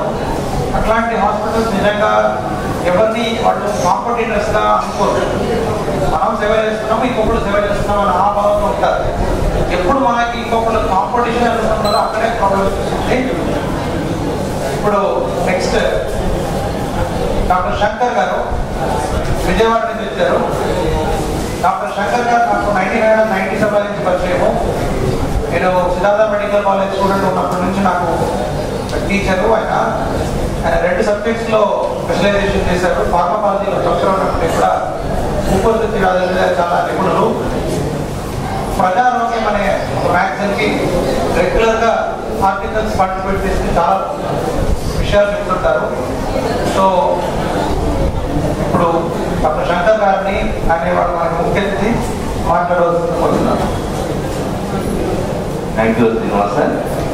అట్లాంటి హాస్పిటల్స్ నిజంగా ఎవరిని వాళ్ళు కాంపిటీటర్స్గా అనుకోరు మనం సేవ చేస్తున్నాం ఇంకొకరు సేవ చేస్తున్నాం అనే ఆ భావంలో ఉంటారు ఎప్పుడు మనకి ఇంకొకరు కాంపిటీషన్ అనుకుంటారో అక్కడే ప్రాబ్లమ్స్ వస్తుంది ఇప్పుడు నెక్స్ట్ డాక్టర్ శంకర్ గారు విజయవాడ నుంచి వచ్చారు డాక్టర్ శంకర్ గారు నాకు నైన్టీ నైన్ నైన్టీ సెవెన్ నుంచి పరిచయము నేను సిద్ధార్థ మెడికల్ కాలేజ్ స్టూడెంట్ ఉన్నప్పటి నుంచి నాకు టీచరు ఆయన ఆయన రెండు సబ్జెక్ట్స్లో స్పెషలైజేషన్ చేశారు ఫార్మకాలజీలో ప్రొఫెసర్ ఉన్నప్పుడు కూడా ఊపిరితిత్తి వ్యాధుల మీద చాలా నిపుణులు ప్రజారోగ్యం అనే ఒక మ్యాగజైన్కి రెగ్యులర్గా ఆర్టికల్స్ పార్టిసిపేట్ చేసి చాలా విషయాలు చెప్తుంటారు సో ఇప్పుడు డాక్టర్ శంకర్ గారిని అనేవాడు మనకు ముఖ్య అతిథి మాట్లాడవలసింది కోరుతున్నాను థ్యాంక్ యూ శ్రీనివాస్ సార్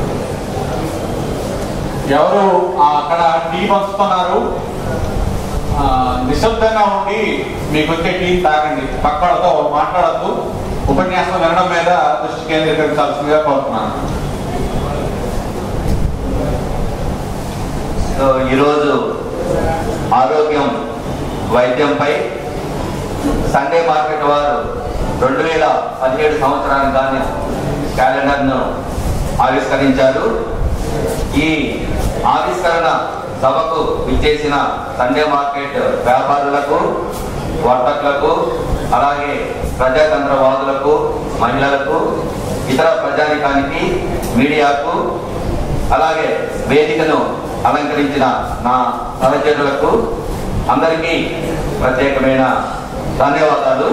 ఎవరు ఆ అక్కడ టీ పంచుతున్నారు ఆ, నిశ్శబ్దంగా ఉండి మీకు వచ్చే టీ తాగండి పక్కలతో మాట్లాడద్దు ఉపన్యాసం వినడం మీద దృష్టి కేంద్రీకరించాల్సిందిగా కోరుతున్నాను సో ఈరోజు ఆరోగ్యం వైద్యంపై సండే మార్కెట్ వారు రెండు వేల పదిహేడు సంవత్సరానికి గాను క్యాలెండర్ను ఆవిష్కరించారు ఈ ఆవిష్కరణ సభకు విచ్చేసిన సండే మార్కెట్ వ్యాపారులకు వర్తకులకు అలాగే ప్రజాతంత్రవాదులకు మహిళలకు ఇతర ప్రజానికానికి మీడియాకు అలాగే వేదికను అలంకరించిన నా సహచరులకు అందరికీ ప్రత్యేకమైన ధన్యవాదాలు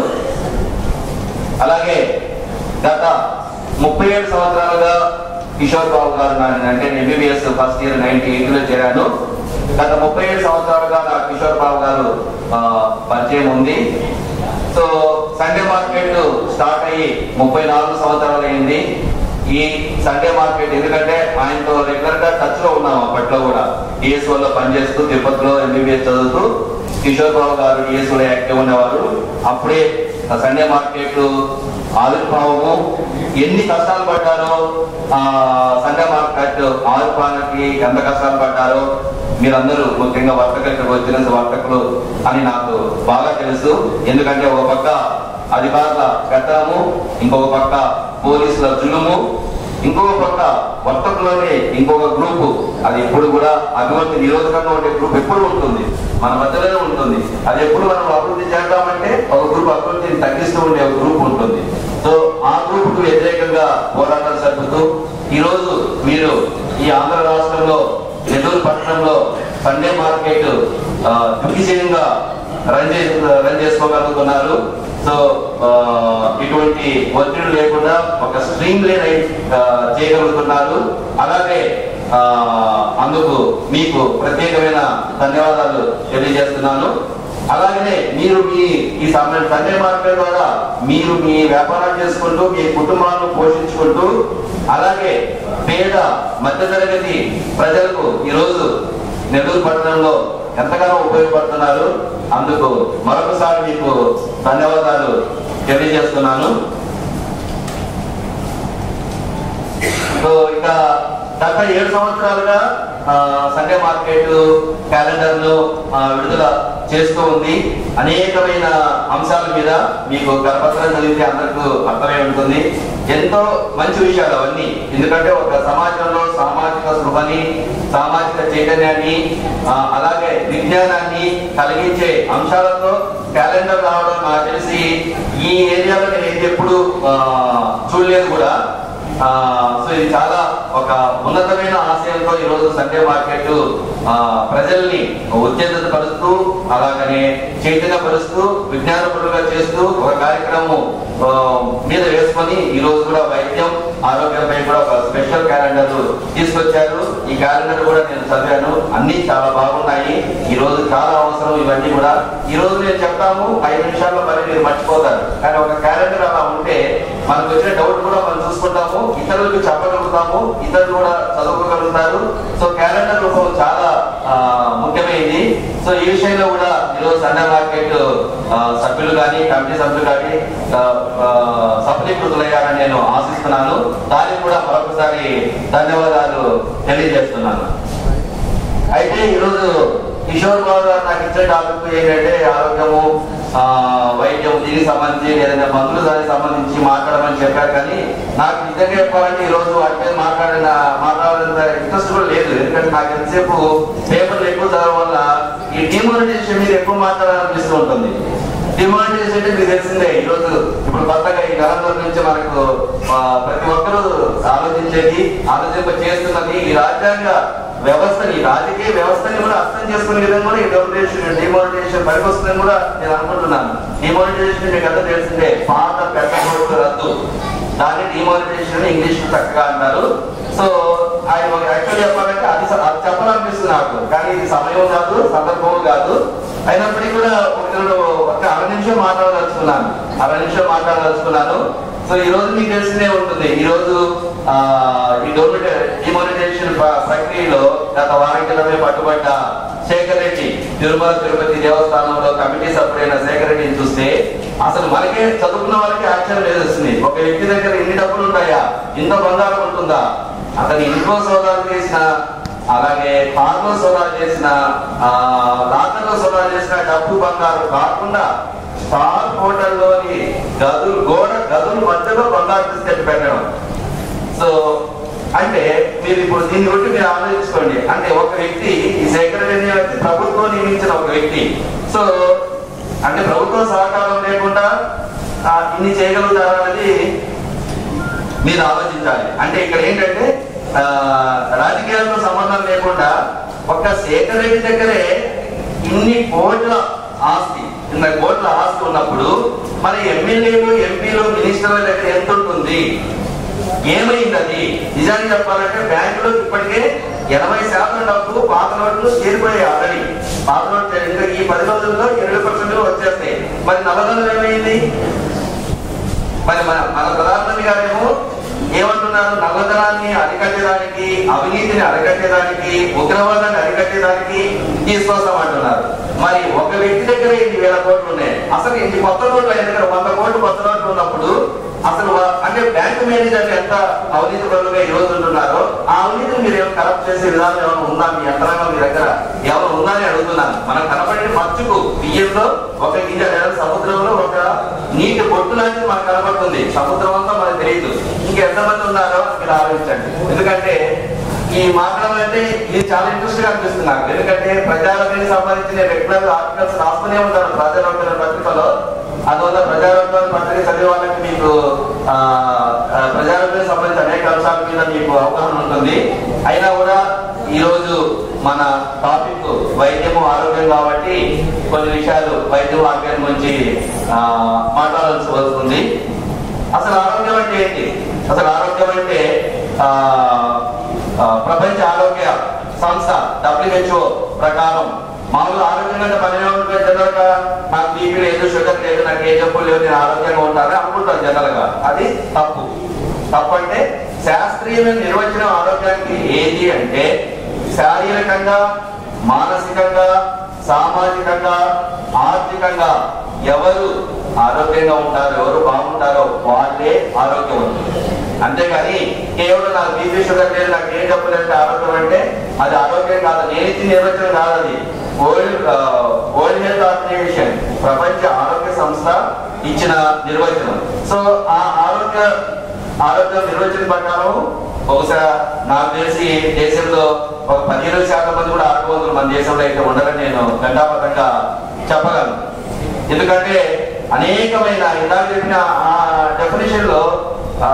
అలాగే గత ముప్పై ఏడు సంవత్సరాలుగా కిషోర్ బాబు గారు నా- అంటే ఎంబీబీఎస్ ఫస్ట్ ఇయర్ నైన్టీ ఎయిట్లో చేరాను గత ముప్పై ఏడు సంవత్సరాలుగా నా కిషోర్ బాబు గారు ఆ, పరిచయం ఉంది సో సండే మార్కెట్ స్టార్ట్ అయ్యి ముప్పై నాలుగు సంవత్సరాలు అయింది ఈ సండే మార్కెట్ ఎందుకంటే ఆయనతో రెగ్యులర్ గా టచ్ లో ఉన్నాం అప్పట్లో కూడా డిఎస్ఓ లో పనిచేస్తూ తిరుపతిలో ఎంబీబీఎస్ చదువుతూ కిషోర్ బాబు గారు డిఎస్ఓ లో యాక్టివ్ ఉండేవారు అప్పుడే ఆ సండే మార్కెట్ ఆవిర్భావము ఎన్ని కష్టాలు పడ్డారో ఆ సండే మార్కెట్ ఆవిర్భావానికి ఎంత కష్టాలు పడ్డారో మీరందరూ ముఖ్యంగా వర్తకులు ఇక్కడికి వచ్చిన వర్తకులు అని నాకు బాగా తెలుసు ఎందుకంటే ఒక పక్క అధికారుల పెత్తనము ఇంకొక పక్క పోలీసుల జులుము ఇంకొక పక్క వర్తకులోనే ఇంకొక గ్రూపు అది ఎప్పుడు కూడా అభివృద్ధి నిరోధకంగా ఉండే గ్రూప్ ఎప్పుడు ఉంటుంది మన మధ్యలోనే ఉంటుంది అది ఎప్పుడు మనం అభివృద్ధి చేద్దామంటే ఒక గ్రూప్ అభివృద్ధిని తగ్గిస్తూ ఉండే ఒక గ్రూప్ ఉంటుంది సో ఆ గ్రూప్ కు వ్యతిరేకంగా పోరాటాలు జరుపుతూ ఈ రోజు మీరు ఈ ఆంధ్ర రాష్ట్రంలో నెల్లూరు పట్టణంలో సండే మార్కెట్ ఆ, దిగ్విజయంగా రన్ చే రన్ చేసుకోగలుగుతున్నారు సో ఆ, ఇటువంటి ఒత్తిడి లేకుండా ఒక స్ట్రీమ్ లైన్ చేయగలుగుతున్నారు అలాగే ఆ, అందుకు మీకు ప్రత్యేకమైన ధన్యవాదాలు తెలియజేస్తున్నాను అలాగనే మీరు మీ ఈ సమయం సండే మార్కెట్ ద్వారా మీరు మీ వ్యాపారం చేసుకుంటూ మీ కుటుంబాలను పోషించుకుంటూ అలాగే పేద మధ్యతరగతి ప్రజలకు ఈరోజు నెల్లూరు పట్టణంలో ఎంతగానో ఉపయోగపడుతున్నారు అందుకు మరొకసారి మీకు ధన్యవాదాలు తెలియజేస్తున్నాను సో ఇక గత ఏడు సంవత్సరాలుగా ఆ, సండే మార్కెట్ క్యాలెండర్ ను ఆ, విడుదల చేస్తూ ఉంది అనేకమైన అంశాల మీద మీకు కరపత్రం చదివితే అందరికీ అర్థమై ఉంటుంది ఎంతో మంచి విషయాలు అవన్నీ ఎందుకంటే ఒక సమాజంలో సామాజిక స్పృహని సామాజిక చైతన్యాన్ని ఆ, అలాగే విజ్ఞానాన్ని కలిగించే అంశాలతో క్యాలెండర్ రావడం నాకు తెలిసి ఈ ఏరియాలో నేను ఎప్పుడు చూడలేదు కూడా ఆ, సో ఇది చాలా ఒక ఉన్నతమైన ఆశయంతో ఈరోజు సండే మార్కెట్ ఆ, ప్రజల్ని ఉత్తేజపరుస్తూ అలాగనే చైతన్యపరుస్తూ విజ్ఞానపరులుగా చేస్తూ ఒక కార్యక్రమం ఆ, మీద వేసుకొని ఈ రోజు కూడా వైద్యం ఆరోగ్యంపై కూడా ఒక స్పెషల్ క్యాలెండర్ తీసుకొచ్చారు ఈ క్యాలెండర్ కూడా నేను చదివాను అన్ని చాలా బాగున్నాయి ఈ రోజు చాలా అవసరం ఇవన్నీ కూడా ఈ రోజు నేను చెప్తాము ఐదు నిమిషాల్లో మరి మీరు మర్చిపోతారు కానీ ఒక క్యాలెండర్ అలా ఉంటే మనకు వచ్చిన డౌట్ కూడా మనం చూసుకుంటాము ఇతరులకు చెప్పగలుగుతాము ఇతరులు కూడా చదువుకోగలుగుతారు సో క్యాలెండర్ రూపం చాలా ఆ, ముఖ్యమైనది సో ఈ విషయంలో కూడా ఈరోజు సండే మార్కెట్ ఆ, సభ్యులు కానీ కమిటీ సభ్యులు కానీ ఆ, ఆ, సఫలీకృతులయ్యారని నేను ఆశిస్తున్నాను దానికి కూడా మరొకసారి ధన్యవాదాలు తెలియజేస్తున్నాను అయితే ఈరోజు కిషోర్ బాబు గారు నాకు ఇచ్చే టాపిక్ ఏంటంటే ఆరోగ్యము ఆ, వైద్యం దీనికి సంబంధించి లేదంటే మందులు దానికి సంబంధించి మాట్లాడమని చెప్పారు కానీ నాకు నిజంగా చెప్పాలంటే ఈ రోజు వాటి మీద మాట్లాడిన మాట్లాడాలంత ఇంట్రెస్ట్ కూడా లేదు ఎందుకంటే నాకు ఎంతసేపు పేపర్లు ఎక్కువ చదవడం వల్ల ఈ డిమానిటైజేషన్ మీద ఎక్కువ మాట్లాడాలనిపిస్తూ ఉంటుంది డిమానిటైజేషన్ అంటే మీకు తెలిసిందే ఈ రోజు ఇప్పుడు కొత్తగా ఈ నవంబర్ నుంచి మనకు ఆ, ప్రతి ఒక్కరూ ఆలోచించేది ఆలోచింప చేస్తున్నది ఈ రాజ్యాంగ వ్యవస్థని రాజకీయ వ్యవస్థని కూడా అర్థం చేసుకునే విధంగా కూడా ఈ డెమోనిటేషన్ డిమోనిటేషన్ పనికొస్తుందని కూడా నేను అనుకుంటున్నాను డిమోనిటేషన్ మీకు అంతా తెలిసిందే పాత పెద్ద కోర్టు రద్దు దాన్ని డిమోనిటేషన్ ఇంగ్లీష్ చక్కగా అంటారు సో ఆయన యాక్చువల్ చెప్పాలంటే అది స- అది చెప్పాలనిపిస్తుంది నాకు కానీ ఇది సమయం కాదు సందర్భం కాదు అయినప్పటికీ కూడా ఒక రెండు ఒక అర నిమిషం మాట్లాడదలుచుకున్నాను అర నిమిషం మాట్లాడదలుచుకున్నాను సో ఈ రోజు మీకు తెలిసిందే ఉంటుంది ఈ రోజు ఆ, ఈ డొమినేట్ డిమోనిటైజేషన్ ప్రక్రియలో గత వారం క్రితమే పట్టుబడ్డ శేఖర్ రెడ్డి తిరుమల తిరుపతి దేవస్థానంలో కమిటీ సభ్యుడైన శేఖర్ రెడ్డిని చూస్తే అసలు మనకే చదువుకున్న వాళ్ళకి ఆశ్చర్యం లేదు వస్తుంది ఒక వ్యక్తి దగ్గర ఇన్ని డబ్బులు ఉంటాయా ఇంత బంగారం ఉంటుందా అతను ఇంట్లో సోదాలు చేసిన అలాగే కార్లో సోదాలు చేసిన ఆ, లాకర్లో సోదాలు చేసిన డబ్బు బంగారం కాకుండా స్టార్ హోటల్లోని గదులు గోడ గదుల మధ్యలో బంగారు బిస్కెట్ పెట్టడం సో అంటే మీరు ఇప్పుడు దీన్ని బట్టి మీరు ఆలోచించుకోండి అంటే ఒక వ్యక్తి ఈ సెక్రటరీ అనే వ్యక్తి ప్రభుత్వం నియమించిన ఒక వ్యక్తి సో అంటే ప్రభుత్వం సహకారం లేకుండా ఆ, ఇన్ని చేయగలుగుతారా అనేది మీరు ఆలోచించాలి అంటే ఇక్కడ ఏంటంటే ఆ, రాజకీయాలతో సంబంధం లేకుండా ఒక్క శేఖర్ రెడ్డి దగ్గరే ఇన్ని కోట్ల ఆస్తి ఇన్ని కోట్ల ఆస్తి ఉన్నప్పుడు మరి ఎమ్మెల్యేలు ఎంపీలు మినిస్టర్ల దగ్గర ఎంత ఉంటుంది ఏమైంది అది నిజానికి చెప్పాలంటే బ్యాంకులో ఇప్పటికే ఎనభై శాతం డబ్బు పాత నోట్లు చేరిపోయాయి ఆల్రెడీ పాత నోట్లు ఇంకా ఈ పది రోజుల్లో ఇరవై పర్సెంట్ వచ్చేస్తాయి మరి నల్లధనం ఏమైంది మరి మన మన ప్రధానమంత్రి గారేమో ఏమంటున్నారు నల్లధనాన్ని అరికట్టడానికి అవినీతిని అరికట్టడానికి ఉగ్రవాదాన్ని అరికట్టడానికి తీసుకొస్తామంటున్నారు మరి ఒక వ్యక్తి దగ్గర ఇన్ని వేల కోట్లు ఉన్నాయి అసలు ఇన్ని కొత్త నోట్లు ఆయన దగ్గర వంద కోట్లు కొత్త నోట్లు ఉన్నప్పుడు అసలు వా- అంటే బ్యాంక్ మేనేజర్లు ఎంత అవినీతి పరులుగా ఈ రోజు ఉంటున్నారో ఆ అవినీతిని మీరు ఏమైనా కరప్ట్ చేసే విధానం ఏమైనా ఉందా మీ యంత్రాంగం మీ దగ్గర ఎవరు ఉందా అని అడుగుతున్నాను మనం కనపడిన మచ్చుకు బియ్యంలో ఒక గింజ లేదా సముద్రంలో ఒక నీటి బొట్టు లాంటిది మనకు కనబడుతుంది సముద్రం అంతా మనకు తెలియదు ఇంకెంతమంది ఉన్నారో మీరు ఆలోచించండి ఎందుకంటే ఈ మాట్లాడాలంటే ఇది చాలా ఇంట్రెస్ట్ గా అనిపిస్తుంది నాకు ఎందుకంటే ప్రజారోగ్యానికి సంబంధించిన రెగ్యులర్ ఆర్టికల్స్ రాస్తూనే ఉంటారు ప్రజారోగ్య పత్రికలో అందువల్ల ప్రజారోగ్యం పత్రిక చదివే వాళ్ళకి మీకు ఆ, ఆ, ప్రజారోగ్యానికి సంబంధించిన అనేక అంశాల మీద మీకు అవగాహన ఉంటుంది అయినా కూడా ఈ రోజు మన టాపిక్ వైద్యము ఆరోగ్యం కాబట్టి కొన్ని విషయాలు వైద్యం ఆరోగ్యం గురించి ఆ, మాట్లాడాల్సి వస్తుంది అసలు ఆరోగ్యం అంటే ఏంటి అసలు ఆరోగ్యం అంటే ఆ, ఆ, ప్రపంచ ఆరోగ్య సంస్థ డబ్ల్యూహెచ్ఓ ప్రకారం మామూలుగా ఆరోగ్యంగా అంటే పని ఉంటుంది జనరల్ గా నాకు బీపీ లేదు షుగర్ లేదు నాకు ఏ జబ్బులు లేవు నేను ఆరోగ్యంగా ఉంటానని అనుకుంటాను జనరల్ గా అది తప్పు తప్పు అంటే శాస్త్రీయమైన నిర్వచనం ఆరోగ్యానికి ఏది అంటే శారీరకంగా మానసికంగా సామాజికంగా ఆర్థికంగా ఎవరు ఆరోగ్యంగా ఉంటారో ఎవరు బాగుంటారో వాళ్ళే ఆరోగ్యవంతులు అంతేగాని కేవలం నాకు బీపీ షుగర్ లేదు నాకు ఏ జబ్బు లేదు ఆరోగ్యం అంటే అది ఆరోగ్యం కాదు నేను ఇచ్చిన నిర్వచనం కాదు అది వరల్డ్ వరల్డ్ హెల్త్ ఆర్గనైజేషన్ ప్రపంచ ఆరోగ్య సంస్థ ఇచ్చిన నిర్వచనం సో ఆ ఆరోగ్య ఆరోగ్య నిర్వచనం ప్రకారం బహుశా నాకు తెలిసి దేశంలో ఒక పదిహేను శాతం మంది కూడా ఆరోగ్యవంతులు మన దేశంలో అయితే ఉండరని నేను ఘంటాపథంగా చెప్పగలను ఎందుకంటే అనేకమైన ఇందాక చెప్పిన ఆ డెఫినేషన్ లో ఆ,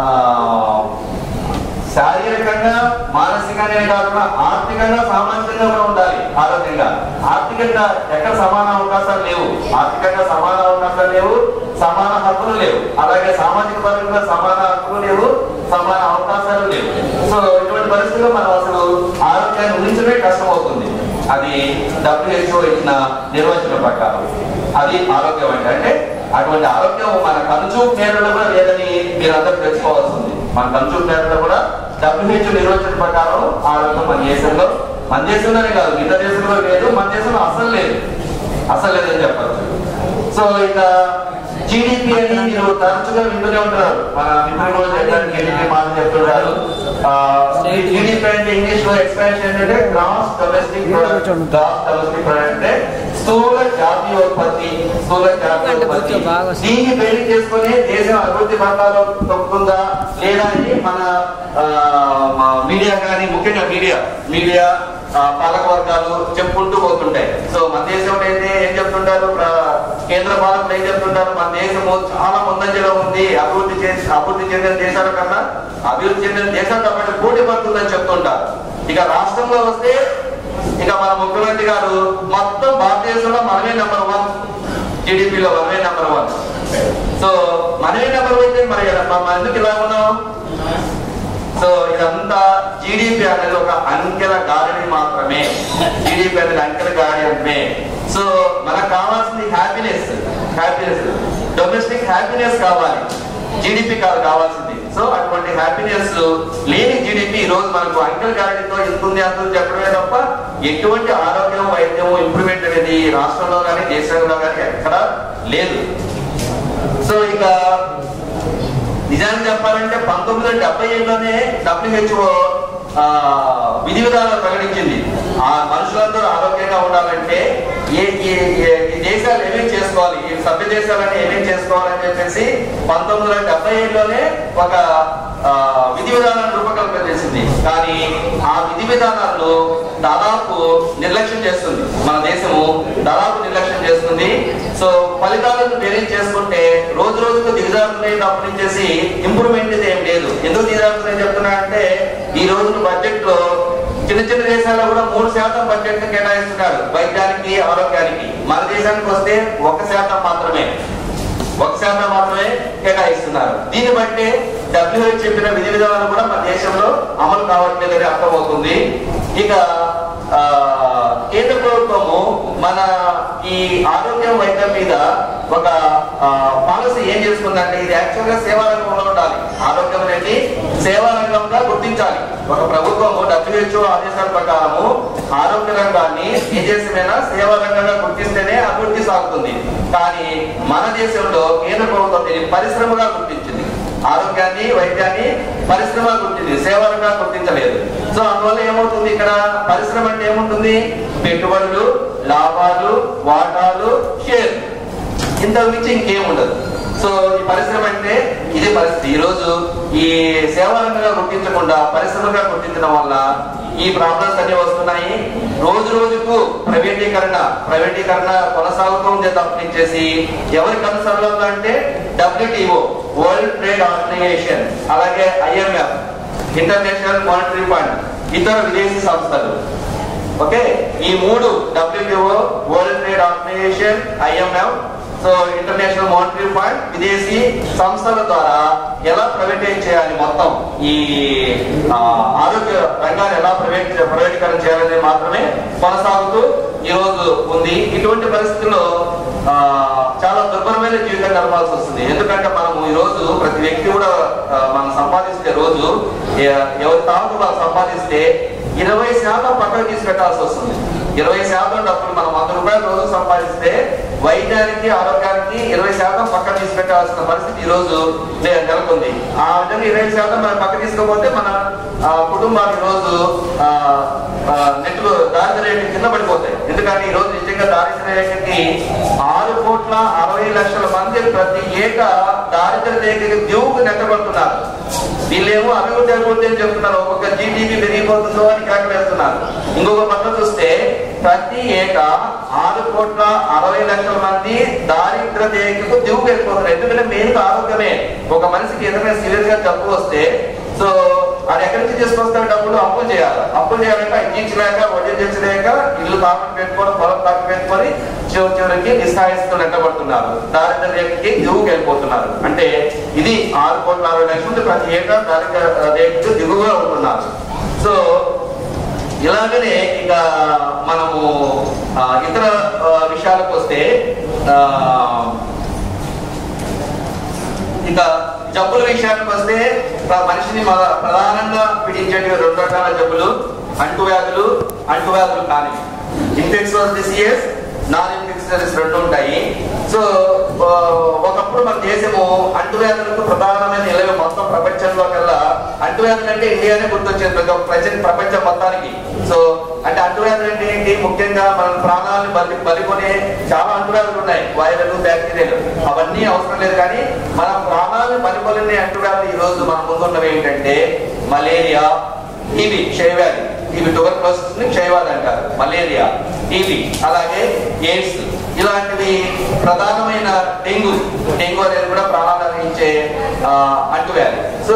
శారీరకంగా మానసికంగానే కాకుండా ఆర్థికంగా సామాజికంగా కూడా ఉండాలి ఆరోగ్యంగా ఆర్థికంగా ఎక్కడ సమాన అవకాశాలు లేవు ఆర్థికంగా సమాన అవకాశాలు లేవు సమాన హక్కులు లేవు అలాగే సామాజిక పరంగా సమాన హక్కులు లేవు సమాన అవకాశాలు లేవు సో ఇటువంటి పరిస్థితుల్లో మనం అసలు ఆరోగ్యాన్ని ఊహించడమే కష్టం అవుతుంది అది డబ్ల్యూహెచ్ఓ ఇచ్చిన నిర్వచనం ప్రకారం అది ఆరోగ్యం అంటే అంటే అటువంటి ఆరోగ్యం మన కనుచూపు మేరలో కూడా లేదని మీరు అందరూ తెలుసుకోవాల్సి ఉంది మన కనుచూపు మేరలో కూడా డబ్ల్యూహెచ్ఓ నిర్వచనం ప్రకారం ఆరోగ్యం మన దేశంలో మన దేశంలోనే కాదు మిగతా దేశంలో లేదు మన దేశంలో అసలు లేదు అసలు లేదని చెప్పచ్చు సో ఇక జీడిపి అని మీరు తరచుగా వింటూనే ఉంటారు మన మిత్రులు చెప్పడానికి జీడిపి మాట చెప్తుంటారు జీడిపి అంటే ఇంగ్లీష్ లో ఎక్స్పాన్షన్ ఏంటంటే gross domestic product gross domestic product అంటే స్థూల జాతీయోత్పత్తి స్థూల జాతీయోత్పత్తి దీన్ని బేరీ చేసుకొని దేశం అభివృద్ధి పథకాలు తొక్కుతుందా లేదా అని మన ఆ, మా మీడియా కానీ ముఖ్యంగా మీడియా మీడియా ఆ, పాలక వర్గాలు చెప్పుకుంటూ పోతుంటాయి సో మన దేశంలో అయితే ఏం చెప్తుంటారు ప్ర- కేంద్ర పాలకులు ఏం చెప్తుంటారు మన దేశము చాలా ముందంజలో ఉంది అభివృద్ధి చేసి అభివృద్ధి చెందిన దేశాల కన్నా అభివృద్ధి చెందిన దేశాలు కాబట్టి పోటీ పడుతుందని చెప్తుంటారు ఇక రాష్ట్రంలో వస్తే ఇక మన ముఖ్యమంత్రి గారు మొత్తం భారతదేశంలో మనమే నెంబర్ వన్ జీడిపిలో మనమే నెంబర్ వన్ సో మనమే నెంబర్ వన్ అయితే మరి మనం ఎందుకు ఇలా ఉన్నాం సో ఇదంతా జీడిపి అనేది ఒక అంకెల గాడిని మాత్రమే జీడిపి అనేది అంకెల గాడియమే సో మనకు కావాల్సింది హ్యాపీనెస్ హ్యాపీనెస్ డొమెస్టిక్ హ్యాపీనెస్ కావాలి జీడిపి కాదు కావాల్సింది సో అటువంటి హ్యాపీనెస్ లేని జీడిపి ఈ రోజు మనకు అంకెల గాడితో ఇంతుంది అంతుంది చెప్పడమే తప్ప ఎటువంటి ఆరోగ్యం వైద్యం ఇంప్రూవ్మెంట్ అనేది రాష్ట్రంలో కానీ దేశంలో కానీ ఎక్కడా లేదు సో ఇక నిజానికి చెప్పాలంటే పంతొమ్మిది వందల డెబ్బై ఏడులోనే డబ్ల్యూహెచ్ఓ విధి విధానాలు ప్రకటించింది ఆ మనుషులందరూ ఆరోగ్యంగా ఉండాలంటే ఏ ఏ- ఏ- ఈ దేశాలు ఏమేం చేసుకోవాలి ఈ సభ్య దేశాలని ఏమేం చేసుకోవాలని చెప్పేసి పంతొమ్మిది వందల డెబ్బై ఏడులోనే ఒక ఆ, విధి విధానాన్ని రూపకల్పన చేసింది కానీ ఆ విధి విధానాలను దాదాపు నిర్లక్ష్యం చేస్తుంది మన దేశము దాదాపు నిర్లక్ష్యం చేస్తుంది సో ఫలితాలను బేరీజ్ చేసుకుంటే రోజు రోజుకు దిగజారుతున్నాయి తప్పనించేసి ఇంప్రూవ్మెంట్ ఇది ఏం లేదు ఎందుకు దిగజారుతున్నాయి చెప్తున్నా అంటే ఈ రోజు బడ్జెట్ లో చిన్న చిన్న దేశాల్లో కూడా మూడు శాతం బడ్జెట్ కేటాయిస్తున్నారు వైద్యానికి ఆరోగ్యానికి మన దేశానికి వస్తే ఒక శాతం మాత్రమే ఒక శాతం మాత్రమే కేటాయిస్తున్నారు దీన్ని బట్టి డబ్ల్యూహెచ్ చెప్పిన విధి విధానాలు కూడా మన దేశంలో అమలు కావట్లేదని అర్థమవుతుంది ఇక ఆ, కేంద్ర ప్రభుత్వము మన ఈ ఆరోగ్యం వైద్యం మీద ఒక పాలసీ ఏం చేసుకుందంటే ఇది యాక్చువల్ గా సేవా రంగంలో ఉండాలి ఆరోగ్యం అనేది సేవా రంగంగా గుర్తించాలి ఒక ప్రభుత్వము డబ్ల్యూహెచ్ఓ ఆదేశాల ప్రకారము ఆరోగ్య రంగాన్ని ఏ దేశమైనా సేవా రంగంగా గుర్తిస్తేనే అభివృద్ధి సాగుతుంది కానీ మన దేశంలో కేంద్ర ప్రభుత్వం దీన్ని పరిశ్రమగా గుర్తించింది ఆరోగ్యాన్ని వైద్యాన్ని పరిశ్రమ గుర్తించింది సేవలుగా గుర్తించలేదు సో అందువల్ల ఏమవుతుంది ఇక్కడ పరిశ్రమ అంటే ఏముంటుంది పెట్టుబడులు లాభాలు వాటాలు షేర్ ఇంతకు మించి ఇంకేం ఉండదు సో ఈ పరిశ్రమ అంటే ఇది పరిస్థితి ఈ రోజు ఈ సేవలంగా గుర్తించకుండా పరిశ్రమగా గుర్తించడం వల్ల ఈ ప్రాబ్లమ్స్ అన్ని వస్తున్నాయి రోజు రోజుకు ప్రైవేటీకరణ ప్రైవేటీకరణ కొనసాగుతుంది తప్పించేసి ఎవరి కన్సర్న్ అంటే డబ్ల్యూటీఓ వరల్డ్ ట్రేడ్ ఆర్గనైజేషన్ అలాగే ఐఎంఎఫ్ ఇంటర్నేషనల్ మానిటరీ ఫండ్ ఇతర విదేశీ సంస్థలు ఓకే ఈ మూడు WTO world trade organisation IMF so international monetary fund విదేశీ సంస్థల ద్వారా ఎలా ప్రైవేటైజ్ చేయాలి మొత్తం ఈ ఆ, ఆరోగ్య రంగాన్ని ఎలా ప్రైవేట్ ప్రైవేటీకరణ చేయాలనేది మాత్రమే కొనసాగుతూ ఈ రోజు ఉంది ఇటువంటి పరిస్థితుల్లో ఆ, చాలా దుర్భరమైన జీవితం గడపాల్సి వస్తుంది ఎందుకంటే మనము ఈ రోజు ప్రతి వ్యక్తి కూడా ఆ, మనం సంపాదించే రోజు ఎ- ఎవరి తాలూకు వాళ్ళు సంపాదిస్తే ఇరవై శాతం పక్కన తీసి పెట్టాల్సి వస్తుంది ఇరవై శాతం డబ్బులు మనం వంద రూపాయలు రోజు సంపాదిస్తే వైద్యానికి ఆరోగ్యానికి ఇరవై శాతం పక్కన తీసి పెట్టాల్సిన పరిస్థితి ఈ రోజు నే- నెలకొంది ఆ విధంగా ఇరవై శాతం మనం పక్క తీసుకోకపోతే మన ఆ, కుటుంబాలు ఈ రోజు ఆ, ఆ, నెట్లు దారిద్ర్య రేఖ కింద పడిపోతాయి ఎందుకంటే ఈ రోజు నిజంగా దారిద్ర్య రేఖకి ఆరు కోట్ల అరవై లక్షల మంది ప్రతి ఏటా దారిద్ర్య రేఖకి దివుకు నెట్టబడుతున్నారు వీళ్ళేమో అభివృద్ధి అభివృద్ధి అని చెప్తున్నారు ఒక్కొక్క జీడిపి పెరిగిపోతుందో అని కేకలేస్తున్నారు ఇంకొక పక్క చూస్తే ప్రతి ఏటా ఆరు కోట్ల అరవై లక్షల మంది దారిద్ర రేఖకు దిగుకు వెళ్ళిపోతున్నారు ఎందుకంటే మెయిన్ ఆరోగ్యమే ఒక మనిషికి ఏదైనా సీరియస్ గా జబ్బు వస్తే సో అది ఎక్కడి నుంచి తీసుకొస్తారు డబ్బులు అప్పులు చేయాలి అప్పులు చేయాలంటే ఇచ్చించలేక వడ్డీ తెచ్చలేక ఇల్లు తాకట్టు పెట్టుకొని పొలం తాకట్టు పెట్టుకొని చివరి చివరికి నిస్సాయిస్తూ నెట్టబడుతున్నారు దారిద్ర రేఖకి దిగుకు వెళ్ళిపోతున్నారు అంటే ఇది ఆరు కోట్ల అరవై లక్షల మంది ప్రతి ఏటా దారిద్ర రేఖకు దిగువగా ఉంటున్నారు సో ఇలాగనే ఇక మనము ఆ, ఇతర ఆ, విషయాలకు వస్తే ఆ, ఇక జబ్బుల విషయానికి వస్తే ప్ర- మనిషిని మన- ప్రధానంగా పీడించేటివి రెండు రకాల జబ్బులు అంటువ్యాధులు అంటువ్యాధులు కానివి ఇన్ఫెక్షన్స్ డిసీజెస్ నాన్ ఇన్ఫెక్షనరీస్ రెండు ఉంటాయి సో ఆ, ఒకప్పుడు మన దేశము అంటువ్యాధులకు ప్రధానమైన నిలవ మొత్తం ప్రపంచంలో కల్లా అంటువ్యాధులు అంటే ఇండియానే గుర్తొచ్చేది ప్రతి ఒక్క ప్రజెంట్ ప్రపంచం మొత్తానికి సో అంటే అంటువ్యాధులు అంటే ఏంటి ముఖ్యంగా మన ప్రాణాలను బలి బలికొనే చాలా అంటువ్యాధులు ఉన్నాయి వైరల్ బ్యాక్టీరియాలు అవన్నీ అవసరం లేదు కానీ మన ప్రాణాలను బలికొనే అంటువ్యాధులు ఈ రోజు మన ముందున్నవి ఏంటంటే మలేరియా టీబీ క్షయవ్యాధి టీబీ ట్యూబర్క్లోసిస్ ని క్షయవ్యాధి అంటారు మలేరియా టీబీ అలాగే ఎయిడ్స్ ఇలాంటివి ప్రధానమైన డెంగ్యూ డెంగ్యూ అనేది కూడా ప్రాణాలను ఇచ్చే ఆ, అంటువ్యాధి సో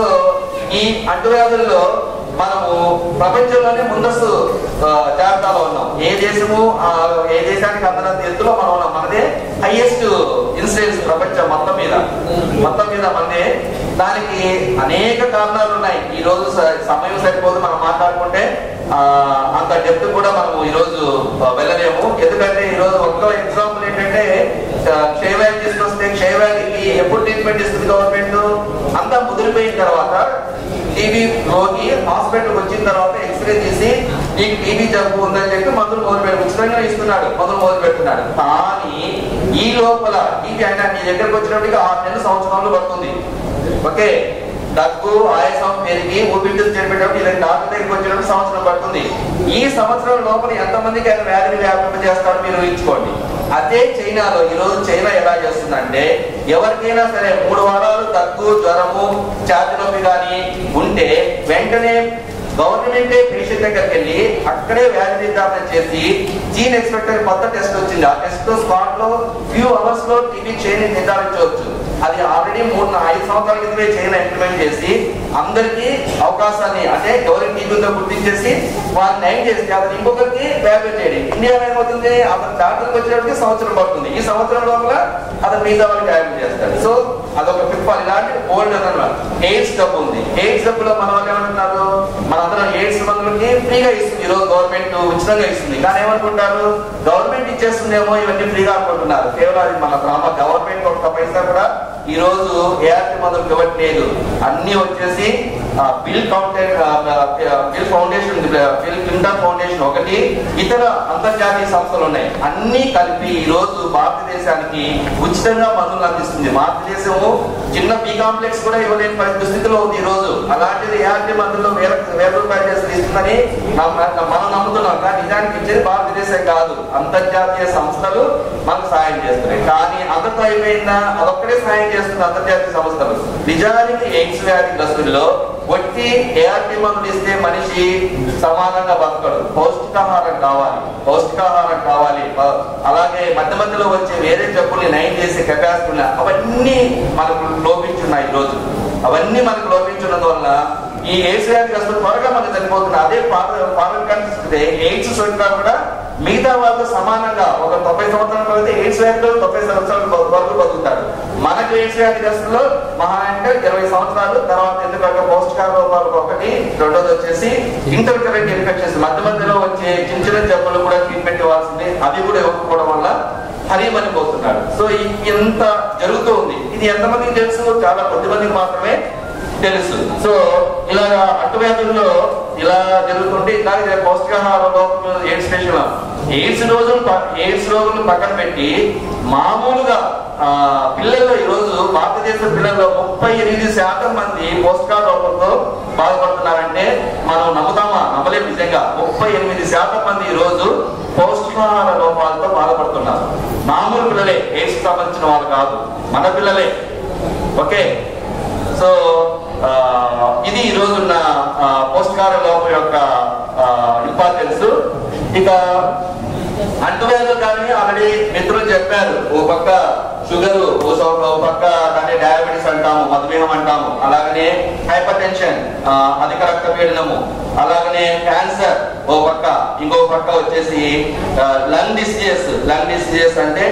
ఈ అంటువ్యాధుల్లో మనము ప్రపంచంలోనే ముందస్తు ఆ, జాబితాలో ఉన్నాం ఏ దేశము ఆ, ఏ దేశానికి అందనంత ఎత్తులో మనం ఉన్నాం మనదే హైయెస్ట్ ఇన్సిడెన్స్ ప్రపంచం మొత్తం మీద మొత్తం మీద మనదే దానికి అనేక కారణాలు ఉన్నాయి ఈ రోజు స- సమయం సరిపోదు మనం మాట్లాడుకుంటే ఆ, అంత డెప్త్ కూడా మనము ఈ రోజు ఆ, వెళ్ళలేము ఎందుకంటే ఈ రోజు ఒక్క ఎగ్జాంపుల్ ఏంటంటే ఆ, క్షయవ్యాధి తీసుకొస్తే క్షయవ్యాధికి ఎప్పుడు ట్రీట్మెంట్ ఇస్తుంది గవర్నమెంట్ అంతా ముదిరిపోయిన తర్వాత టీబీ రోగి హాస్పిటల్ వచ్చిన తర్వాత ఎక్స్రే తీసి నీకు టీబీ జబ్బు ఉందని చెప్పి మందులు మొదలు పెట్టి ఉచితంగా ఇస్తున్నాడు మందులు మొదలు పెడుతున్నాడు కానీ ఈ లోపల టీబీ అయినా నీ దగ్గరకు వచ్చినప్పటికీ ఆరు నెలలు సంవత్సరాలు పడుతుంది ఓకే దగ్గు ఆయాసం పెరిగి ఊపిరితిత్తులు చేరిపెట్టేటప్పుడు ఇలా డాక్టర్ దగ్గరికి వచ్చినప్పుడు సంవత్సరం పడుతుంది ఈ సంవత్సరం లోపల ఎంతమందికి ఆయన వ్యాధిని వ్యాపింప చేస్తారో మీరు ఊహించుకోండి అదే చైనాలో ఈ రోజు చైనా ఎలా చేస్తుందంటే ఎవరికైనా సరే మూడు వారాలు దగ్గు జ్వరము ఛాతి నొప్పి కానీ ఉంటే వెంటనే గవర్నమెంటే పేషెంట్ దగ్గరికి వెళ్ళి అక్కడే వ్యాధి నిర్ధారణ చేసి జీన్ ఎక్స్పెక్టర్ కొత్త టెస్ట్ వచ్చింది ఆ టెస్ట్ లో స్పాట్ లో ఫ్యూ అవర్స్ లో టీబీ చైన్ నిర్ధారించవచ్చు అది ఆల్రెడీ మూడు నా- ఐదు సంవత్సరాల క్రితమే చైనా ఇంప్లిమెంట్ చేసి అందరికీ అవకాశాన్ని అంటే ఎవరికి టీబీ ఉందో గుర్తించేసి వారిని నయం చేసి అతను ఇంకొకరికి వ్యాపి చేయడం ఇండియాలో ఏమవుతుంది అతను డాక్టర్కి వచ్చేటప్పటికి సంవత్సరం పడుతుంది ఈ సంవత్సరం లోపల అతను మిగతా వాళ్ళకి వ్యాపి చేస్తాడు సో అదొక పిప్పాల్ ఇలాంటి ఓల్డ్ అన్నమాట ఎయిడ్స్ డబ్బు ఉంది ఎయిడ్స్ డబ్బులో మన వాళ్ళు ఏమంటున్నారు మనందరం ఎయిడ్స్ మందులకి ఫ్రీగా ఇస్తుంది ఈ రోజు గవర్నమెంట్ ఉచితంగా ఇస్తుంది కానీ ఏమనుకుంటారు గవర్నమెంట్ ఇచ్చేస్తుందేమో ఇవన్నీ ఫ్రీగా అనుకుంటున్నారు కేవలం అది మన గ్రామ గవర్నమెంట్ ఒక్క పైసా కూడా ఈ రోజు ఏఆర్టీ మందులకు ఇవ్వట్లేదు అన్ని వచ్చేసి ఆ, బిల్ కౌంటెంట్ ఆ, ఆ, బిల్ ఫౌండేషన్ ఉంది, బిల్ క్లింటన్ ఫౌండేషన్ ఒకటి ఇతర అంతర్జాతీయ సంస్థలు ఉన్నాయి అన్ని కలిపి ఈ రోజు భారతదేశానికి ఉచితంగా మందులు అందిస్తుంది భారతదేశము చిన్న బి కాంప్లెక్స్ కూడా ఇవ్వలేని పరిస్థితి స్థితిలో ఉంది ఈ రోజు అలాంటిది ఏఆర్టీ మందుల్లో వేల వేల రూపాయలు చేసి ఇస్తుందని నమ్మ- మనం నమ్ముతున్నాం కానీ నిజానికి ఇచ్చేది భారతదేశం కాదు అంతర్జాతీయ సంస్థలు మనకు సాయం చేస్తున్నాయి కానీ అందరితో అయిపోయిందా అదొక్కడే సాయం చేస్తుంది అంతర్జాతీయ సంస్థలు నిజానికి ఎయిడ్స్ వ్యాధిగ్రస్తుల్లో వట్టి ఏఆర్టీ మందులు ఇస్తే మనిషి సమానంగా బతకడు పౌష్టికాహారం కావాలి పౌష్టికాహారం కావాలి ప- అలాగే మధ్య మధ్యలో వచ్చే వేరే జబ్బుల్ని నయం చేసే కెపాసిటీ ఉన్నాయి అవన్నీ మనకు లోపించున్నాయి ఈ రోజు అవన్నీ మనకు లోపించున్నందువల్ల ఈ ఎయిడ్స్ వ్యాధిగ్రస్తులు త్వరగా మనకు చనిపోతున్నారు అదే ఫారెన్ కంట్రీస్ ఎయిడ్స్ సోకినా కూడా మిగతా వాళ్ళతో సమానంగా ఒక తొంభై సంవత్సరాల తర్వాత ఎయిడ్స్ వ్యాధిలో తొంభై సంవత్సరాల వరకు బతుకుతారు మనకు ఎయిడ్స్ వ్యాధిగ్రస్తుల్లో మహా అంటే ఇరవై సంవత్సరాలు తర్వాత ఎందుకంటే పౌష్టికాహార లోపాలకు ఒకటి రెండోది వచ్చేసి ఇంటర్ కరెంట్ ఇన్ఫెక్షన్స్ మధ్య మధ్యలో వచ్చే చిన్న చిన్న జబ్బులు కూడా ట్రీట్మెంట్ ఇవ్వాల్సింది అవి కూడా ఇవ్వకపోవడం వల్ల హరిమని పోతున్నాడు సో ఈ- ఇంత జరుగుతూ ఉంది ఇది ఎంతమందికి తెలుసు చాలా కొద్ది మందికి మాత్రమే తెలుసు సో ఇలాగా అట్టువ్యాధుల్లో ఇలా జరుగుతుంటే ఇలాగే పౌష్టికాహార లోపం ఎయిడ్స్ స్టేషన్ ఎయిడ్స్ రోజులు ప- ఎయిడ్స్ రోజులు పక్కన పెట్టి మామూలుగా ఆ, పిల్లల్లో ఈ రోజు భారతదేశ పిల్లల్లో ముప్పై ఎనిమిది శాతం మంది పోస్ట్కార్డ్ లోపంతో బాధపడుతున్నారంటే మనం నమ్ముతామా నమ్మలేం నిజంగా ముప్పై ఎనిమిది శాతం మంది ఈ రోజు పౌష్టికాహార లోపాలతో బాధపడుతున్నారు మామూలు పిల్లలే ఎయిడ్స్ సంబంధించిన వాళ్ళు కాదు మన పిల్లలే ఓకే సో ఆ, ఇది ఈ రోజున్న ఆ, పోషకాహార లోపం యొక్క ఇంపార్టెన్స్ ఇక అంటువ్యాధులు కానీ ఆల్రెడీ మిత్రులు చెప్పారు ఓ పక్క షుగర్ ఓ సౌ- ఓ పక్క దాన్ని డయాబెటీస్ అంటాము మధుమేహం అంటాము అలాగనే హైపర్ టెన్షన్ అధిక రక్తపీడనము అలాగనే క్యాన్సర్ ఓ పక్క ఇంకో పక్క వచ్చేసి లంగ్ డిసీజెస్ లంగ్ డిసీజెస్ అంటే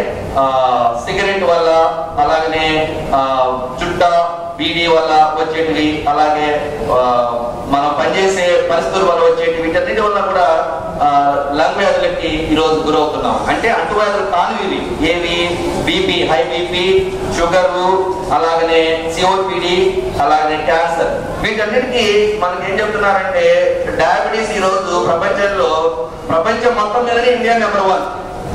సిగరెట్ వల్ల అలాగనే ఆ, చుట్ట బీడీ వల్ల వచ్చేటివి అలాగే ఆ, మనం పనిచేసే పరిస్థితుల వల్ల వచ్చేటివి వీటన్నిటి వల్ల కూడా ఆ, లంగ్ వ్యాధులకి ఈరోజు గురవుతున్నాం అంటే అంటువ్యాధులు కానివి ఇవి. ఏవి బీపీ హై బీపీ షుగర్ అలాగనే సిఓపిడి అలాగనే క్యాన్సర్ వీటన్నిటికీ మనకి ఏం చెప్తున్నారంటే డయాబెటీస్ ఈ రోజు ప్రపంచంలో ప్రపంచం మొత్తం మీదనే ఇండియా నెంబర్ వన్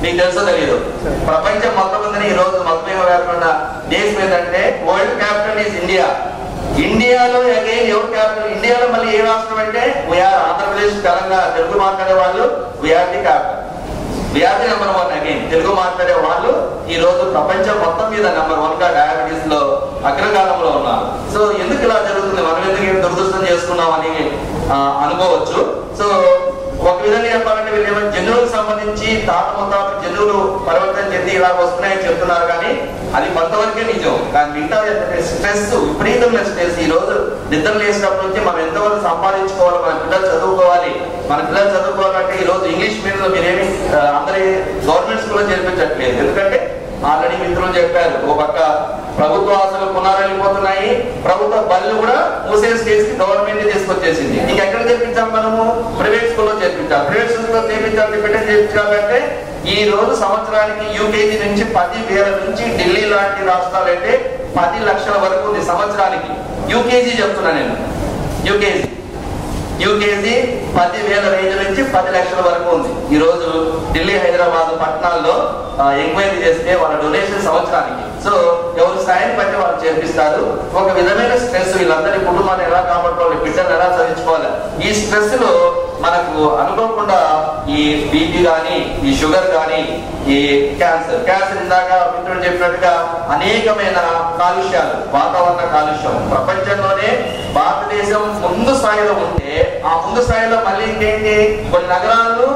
మీకు తెలుసో తెలియదు ప్రపంచం మొత్తం ఉందని ఈ రోజు మొత్తం వేరకుండా దేశం ఏంటంటే వరల్డ్ క్యాపిటల్ ఈజ్ ఇండియా ఇండియాలో అగైన్ ఎవరు క్యాపిటల్ ఇండియాలో మళ్ళీ ఏ రాష్ట్రం అంటే వీఆర్ ఆంధ్రప్రదేశ్ తెలంగాణ తెలుగు మాట్లాడే వాళ్ళు వీఆర్ ది క్యాపిటల్ వ్యాధి నెంబర్ వన్ అగైన్ తెలుగు మాట్లాడే వాళ్ళు ఈ రోజు ప్రపంచం మొత్తం మీద నెంబర్ వన్ గా డయాబెటీస్ లో అగ్రకాలంలో ఉన్నారు సో ఎందుకు ఇలా జరుగుతుంది మనం ఎందుకు ఇంత దురదృష్టం చేసుకున్నామని ఆ, అనుకోవచ్చు సో ఒక విధంగా చెప్పాలంటే వీళ్ళు ఏమైనా జన్యువులకు సంబంధించి తాత ముత్తాత జన్యువులు పరివర్తన చెంది ఇలా వస్తున్నాయని చెప్తున్నారు కానీ అది కొంతవరకే నిజం కానీ మిగతా ఏంటంటే స్ట్రెస్ విపరీతమైన స్ట్రెస్ ఈ రోజు నిద్ర లేచినప్పటి నుంచి మనం ఎంతవరకు సంపాదించుకోవాలి మన పిల్లలు చదువుకోవాలి మన పిల్లలు చదువుకోవాలంటే ఈ రోజు ఇంగ్లీష్ మీడియంలో మీరేమి ఆ, అందరి గవర్నమెంట్ స్కూల్లో చేర్పించట్లేదు ఎందుకంటే ఆల్రెడీ మిత్రులు చెప్పారు ఒక పక్క ప్రభుత్వ ఆశలు పునరాలిపోతున్నాయి ప్రభుత్వ బళ్ళు కూడా మూసే స్టేజ్ కి గవర్నమెంట్ తీసుకొచ్చేసింది ఇంకెక్కడ చేర్పించాలి మనము ప్రైవేట్ స్కూల్లో చేర్పించాలి ప్రైవేట్ స్కూల్లో చేర్పించాలి పెట్టే చేర్పించాలంటే ఈ రోజు సంవత్సరానికి యూకేజీ నుంచి పది వేల నుంచి ఢిల్లీ లాంటి రాష్ట్రాలు అయితే పది లక్షల వరకు ఉంది సంవత్సరానికి యూకేజీ చెప్తున్నా నేను యూకేజీ యూకేజీ పది వేల రేంజ్ నుంచి పది లక్షల వరకు ఉంది ఈ రోజు ఢిల్లీ హైదరాబాద్ పట్టణాల్లో ఎంక్వైరీ చేస్తే వాళ్ళ డొనేషన్ సంవత్సరానికి సో ఎవరు స్థాయిని బట్టి వాళ్ళు చేర్పిస్తారు ఒక విధమైన స్ట్రెస్ వీళ్ళందరి కుటుంబాన్ని ఎలా కాపాడుకోవాలి బిడ్డలు ఎలా చదివించుకోవాలి ఈ స్ట్రెస్ లో మనకు అనుకోకుండా ఈ బీపీ కానీ ఈ షుగర్ కానీ ఈ క్యాన్సర్ క్యాన్సర్ ఇందాక మిత్రుడు చెప్పినట్టుగా అనేకమైన కాలుష్యాలు వాతావరణ కాలుష్యం ప్రపంచంలోనే భారతదేశం ముందు స్థాయిలో ఉంటే ఆ ముందు స్థాయిలో మళ్ళీ ఇంకేంటి కొన్ని నగరాలు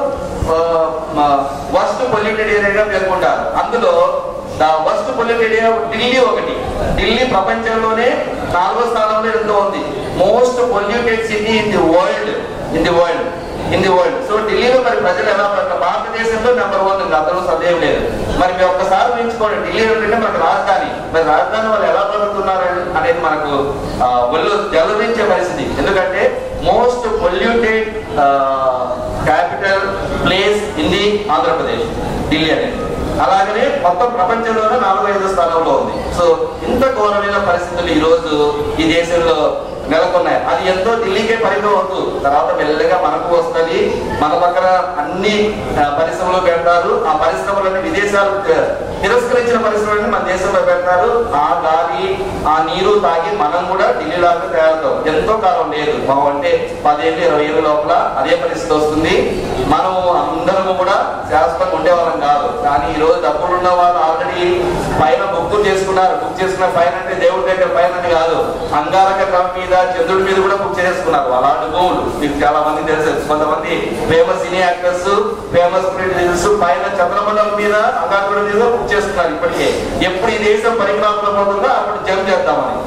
వర్స్ట్ పొల్యూటెడ్ ఏరియాగా పేర్కొంటారు అందులో వర్స్ట్ పొల్యూటెడ్ ఏరియా ఢిల్లీ ఒకటి ఢిల్లీ ప్రపంచంలోనే నాలుగో స్థానంలో ఎంతో ఉంది most polluted city in the world in the world in the world so ఢిల్లీలో మరి ప్రజలు ఎలా ఉన్నారు భారతదేశంలో నెంబర్ వన్ ఉంది అందులో సందేహం లేదు మరి మీరు ఒక్కసారి ఊహించుకోండి ఢిల్లీ అంటే మనకు రాజధాని మరి రాజధాని వాళ్ళు ఎలా బతుకుతున్నారు అనేది మనకు ఆ, ఒళ్ళు జలరించే పరిస్థితి ఎందుకంటే most polluted capital place in the Andhra Pradesh Delhi అనేది అలాగనే మొత్తం ప్రపంచంలోనే నాలుగో ఐదో స్థానంలో ఉంది సో ఇంత ఘోరమైన పరిస్థితులు ఈ రోజు ఈ దేశంలో నెలకొన్నాయి అది ఎంతో ఢిల్లీకే పరిమితం అవుతూ తర్వాత మెల్లగా మనకు వస్తుంది మన పక్కన అన్ని ఆ, పరిశ్రమలు పెడతారు ఆ పరిశ్రమలన్నీ విదేశాలు తి- తిరస్కరించిన పరిశ్రమలన్నీ మన దేశంలో పెడతారు ఆ గాలి ఆ నీరు తాగి మనం కూడా ఢిల్లీ లాగా తయారవుతాం ఎంతో కాలం లేదు మనం అంటే పదేళ్ళు ఇరవై ఏళ్ళ లోపల అదే పరిస్థితి వస్తుంది మనం అందరము కూడా శాశ్వతంగా ఉండేవాళ్ళం కాదు కానీ ఈ రోజు డబ్బులు ఉన్న వాళ్ళు ఆల్రెడీ పైన బుక్ చేసుకున్నారు బుక్ చేసుకున్న పైన అంటే దేవుడి దగ్గర పైన అని కాదు అంగారక గ్రహం మీద చంద్రుడి మీద కూడా బుక్ చేసుకున్నారు అలాంటి భూములు మీకు చాలా మంది తెలుసు కొంతమంది famous cine actors famous producers పైన చంద్రమండలం మీద అంగారకుడి మీద బుక్ చేసుకున్నారు ఇప్పటికే ఎప్పుడు ఈ దేశం పరికరాలు పోతుందో అప్పుడు జంప్ చేద్దామని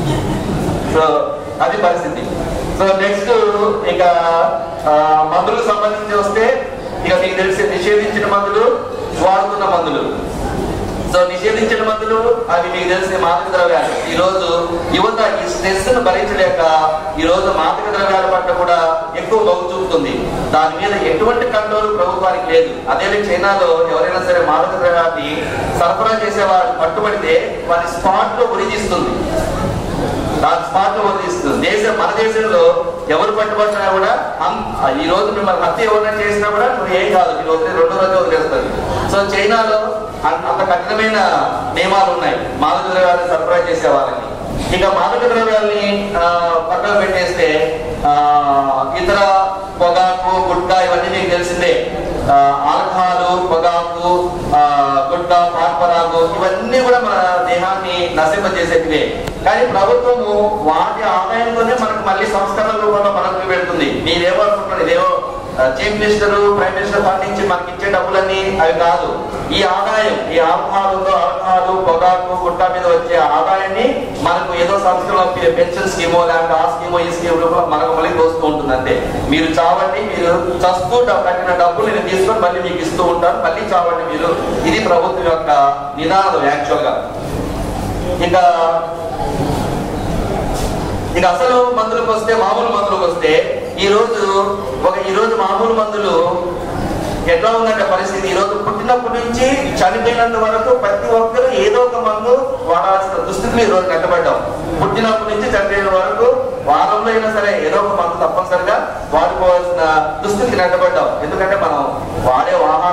సో అది పరిస్థితి సో నెక్స్ట్ ఇక ఆ, మందులకు సంబంధించి వస్తే ఇక మీకు తెలిసి నిషేధించిన మందులు వాడుతున్న మందులు సో నిషేధించిన మందులు అవి మీకు తెలిసిన మాదక ద్రవ్యాలు ఈ రోజు యువత ఈ స్ట్రెస్ ను భరించలేక ఈ రోజు మాదక ద్రవ్యాల పట్ల కూడా ఎక్కువ మొగ్గు చూపుతుంది దాని మీద ఎటువంటి కంట్రోల్ ప్రభుత్వానికి లేదు అదే చైనాలో ఎవరైనా సరే మాదక ద్రవ్యాన్ని సరఫరా చేసే వారు పట్టుబడితే వారి స్పాట్ లో ఉరిదిస్తుంది దాని స్పాట్ లో వదిలిస్తుంది దేశం మన దేశంలో ఎవరు పట్టుబడినా కూడా అం- ఈ రోజు మిమ్మల్ని హత్య ఎవరైనా చేసినా కూడా నువ్వు ఏం కాదు మీరు వదిలే రెండో రోజు వదిలేస్తారు సో చైనాలో అం- అంత కఠినమైన నియమాలు ఉన్నాయి మాదక ద్రవ్యాలను సరఫరా చేసే వాళ్ళకి ఇక మాదక ద్రవ్యాల్ని ఆ, పక్కన పెట్టేస్తే ఆ, ఇతర పొగాకు గుట్కా ఇవన్నీ మీకు తెలిసిందే ఆ, ఆల్కహాలు పొగాకు ఆ, గుట్కా పార్పరాగు ఇవన్నీ కూడా మన దేహాన్ని నశింపజేసేటివే కానీ ప్రభుత్వము వాటి ఆదాయంతోనే మనకు మళ్ళీ సంస్కరణ రూపంలో మనకు పెడుతుంది మీరేమనుకుంటున్నారు ఇదేమో chief minister prime minister fund నుంచి మనకి ఇచ్చే డబ్బులన్నీ అవి కాదు ఈ ఆదాయం ఈ ఆల్కహాలు ఆల్కహాలు పొగాకు గుట్ట మీద వచ్చే ఆదాయాన్ని మనకు ఏదో సంస్థలో పెన్షన్ స్కీమో లేకపోతే ఆ స్కీమో ఈ స్కీమ్ రూపంలో మనకు మళ్ళీ దోస్తూ ఉంటుంది అంతే మీరు చావండి మీరు చస్తూ డ- కట్టిన డబ్బులు నేను తీసుకొని మళ్ళీ మీకు ఇస్తూ ఉంటాను మళ్ళీ చావండి మీరు ఇది ప్రభుత్వం యొక్క నినాదం యాక్చువల్ గా ఇక ఇక అసలు మందులకు వస్తే మామూలు మందులకు వస్తే ఈ రోజు ఒక ఈ రోజు మామూలు మందులు ఎట్లా ఉందంటే పరిస్థితి ఈ రోజు పుట్టినప్పటి నుంచి చనిపోయినంత వరకు ప్రతి ఒక్కరు ఏదో ఒక మందు వాడాల్సిన దుస్థితిలో ఈ రోజు కట్టబడ్డాం పుట్టినప్పటి నుంచి చనిపోయిన వరకు వారంలో అయినా సరే ఏదో ఒక మందు తప్పనిసరిగా వాడుకోవాల్సిన దుస్థితికి నెట్టబడ్డాం ఎందుకంటే మనం వాడే ఆహారం కానీ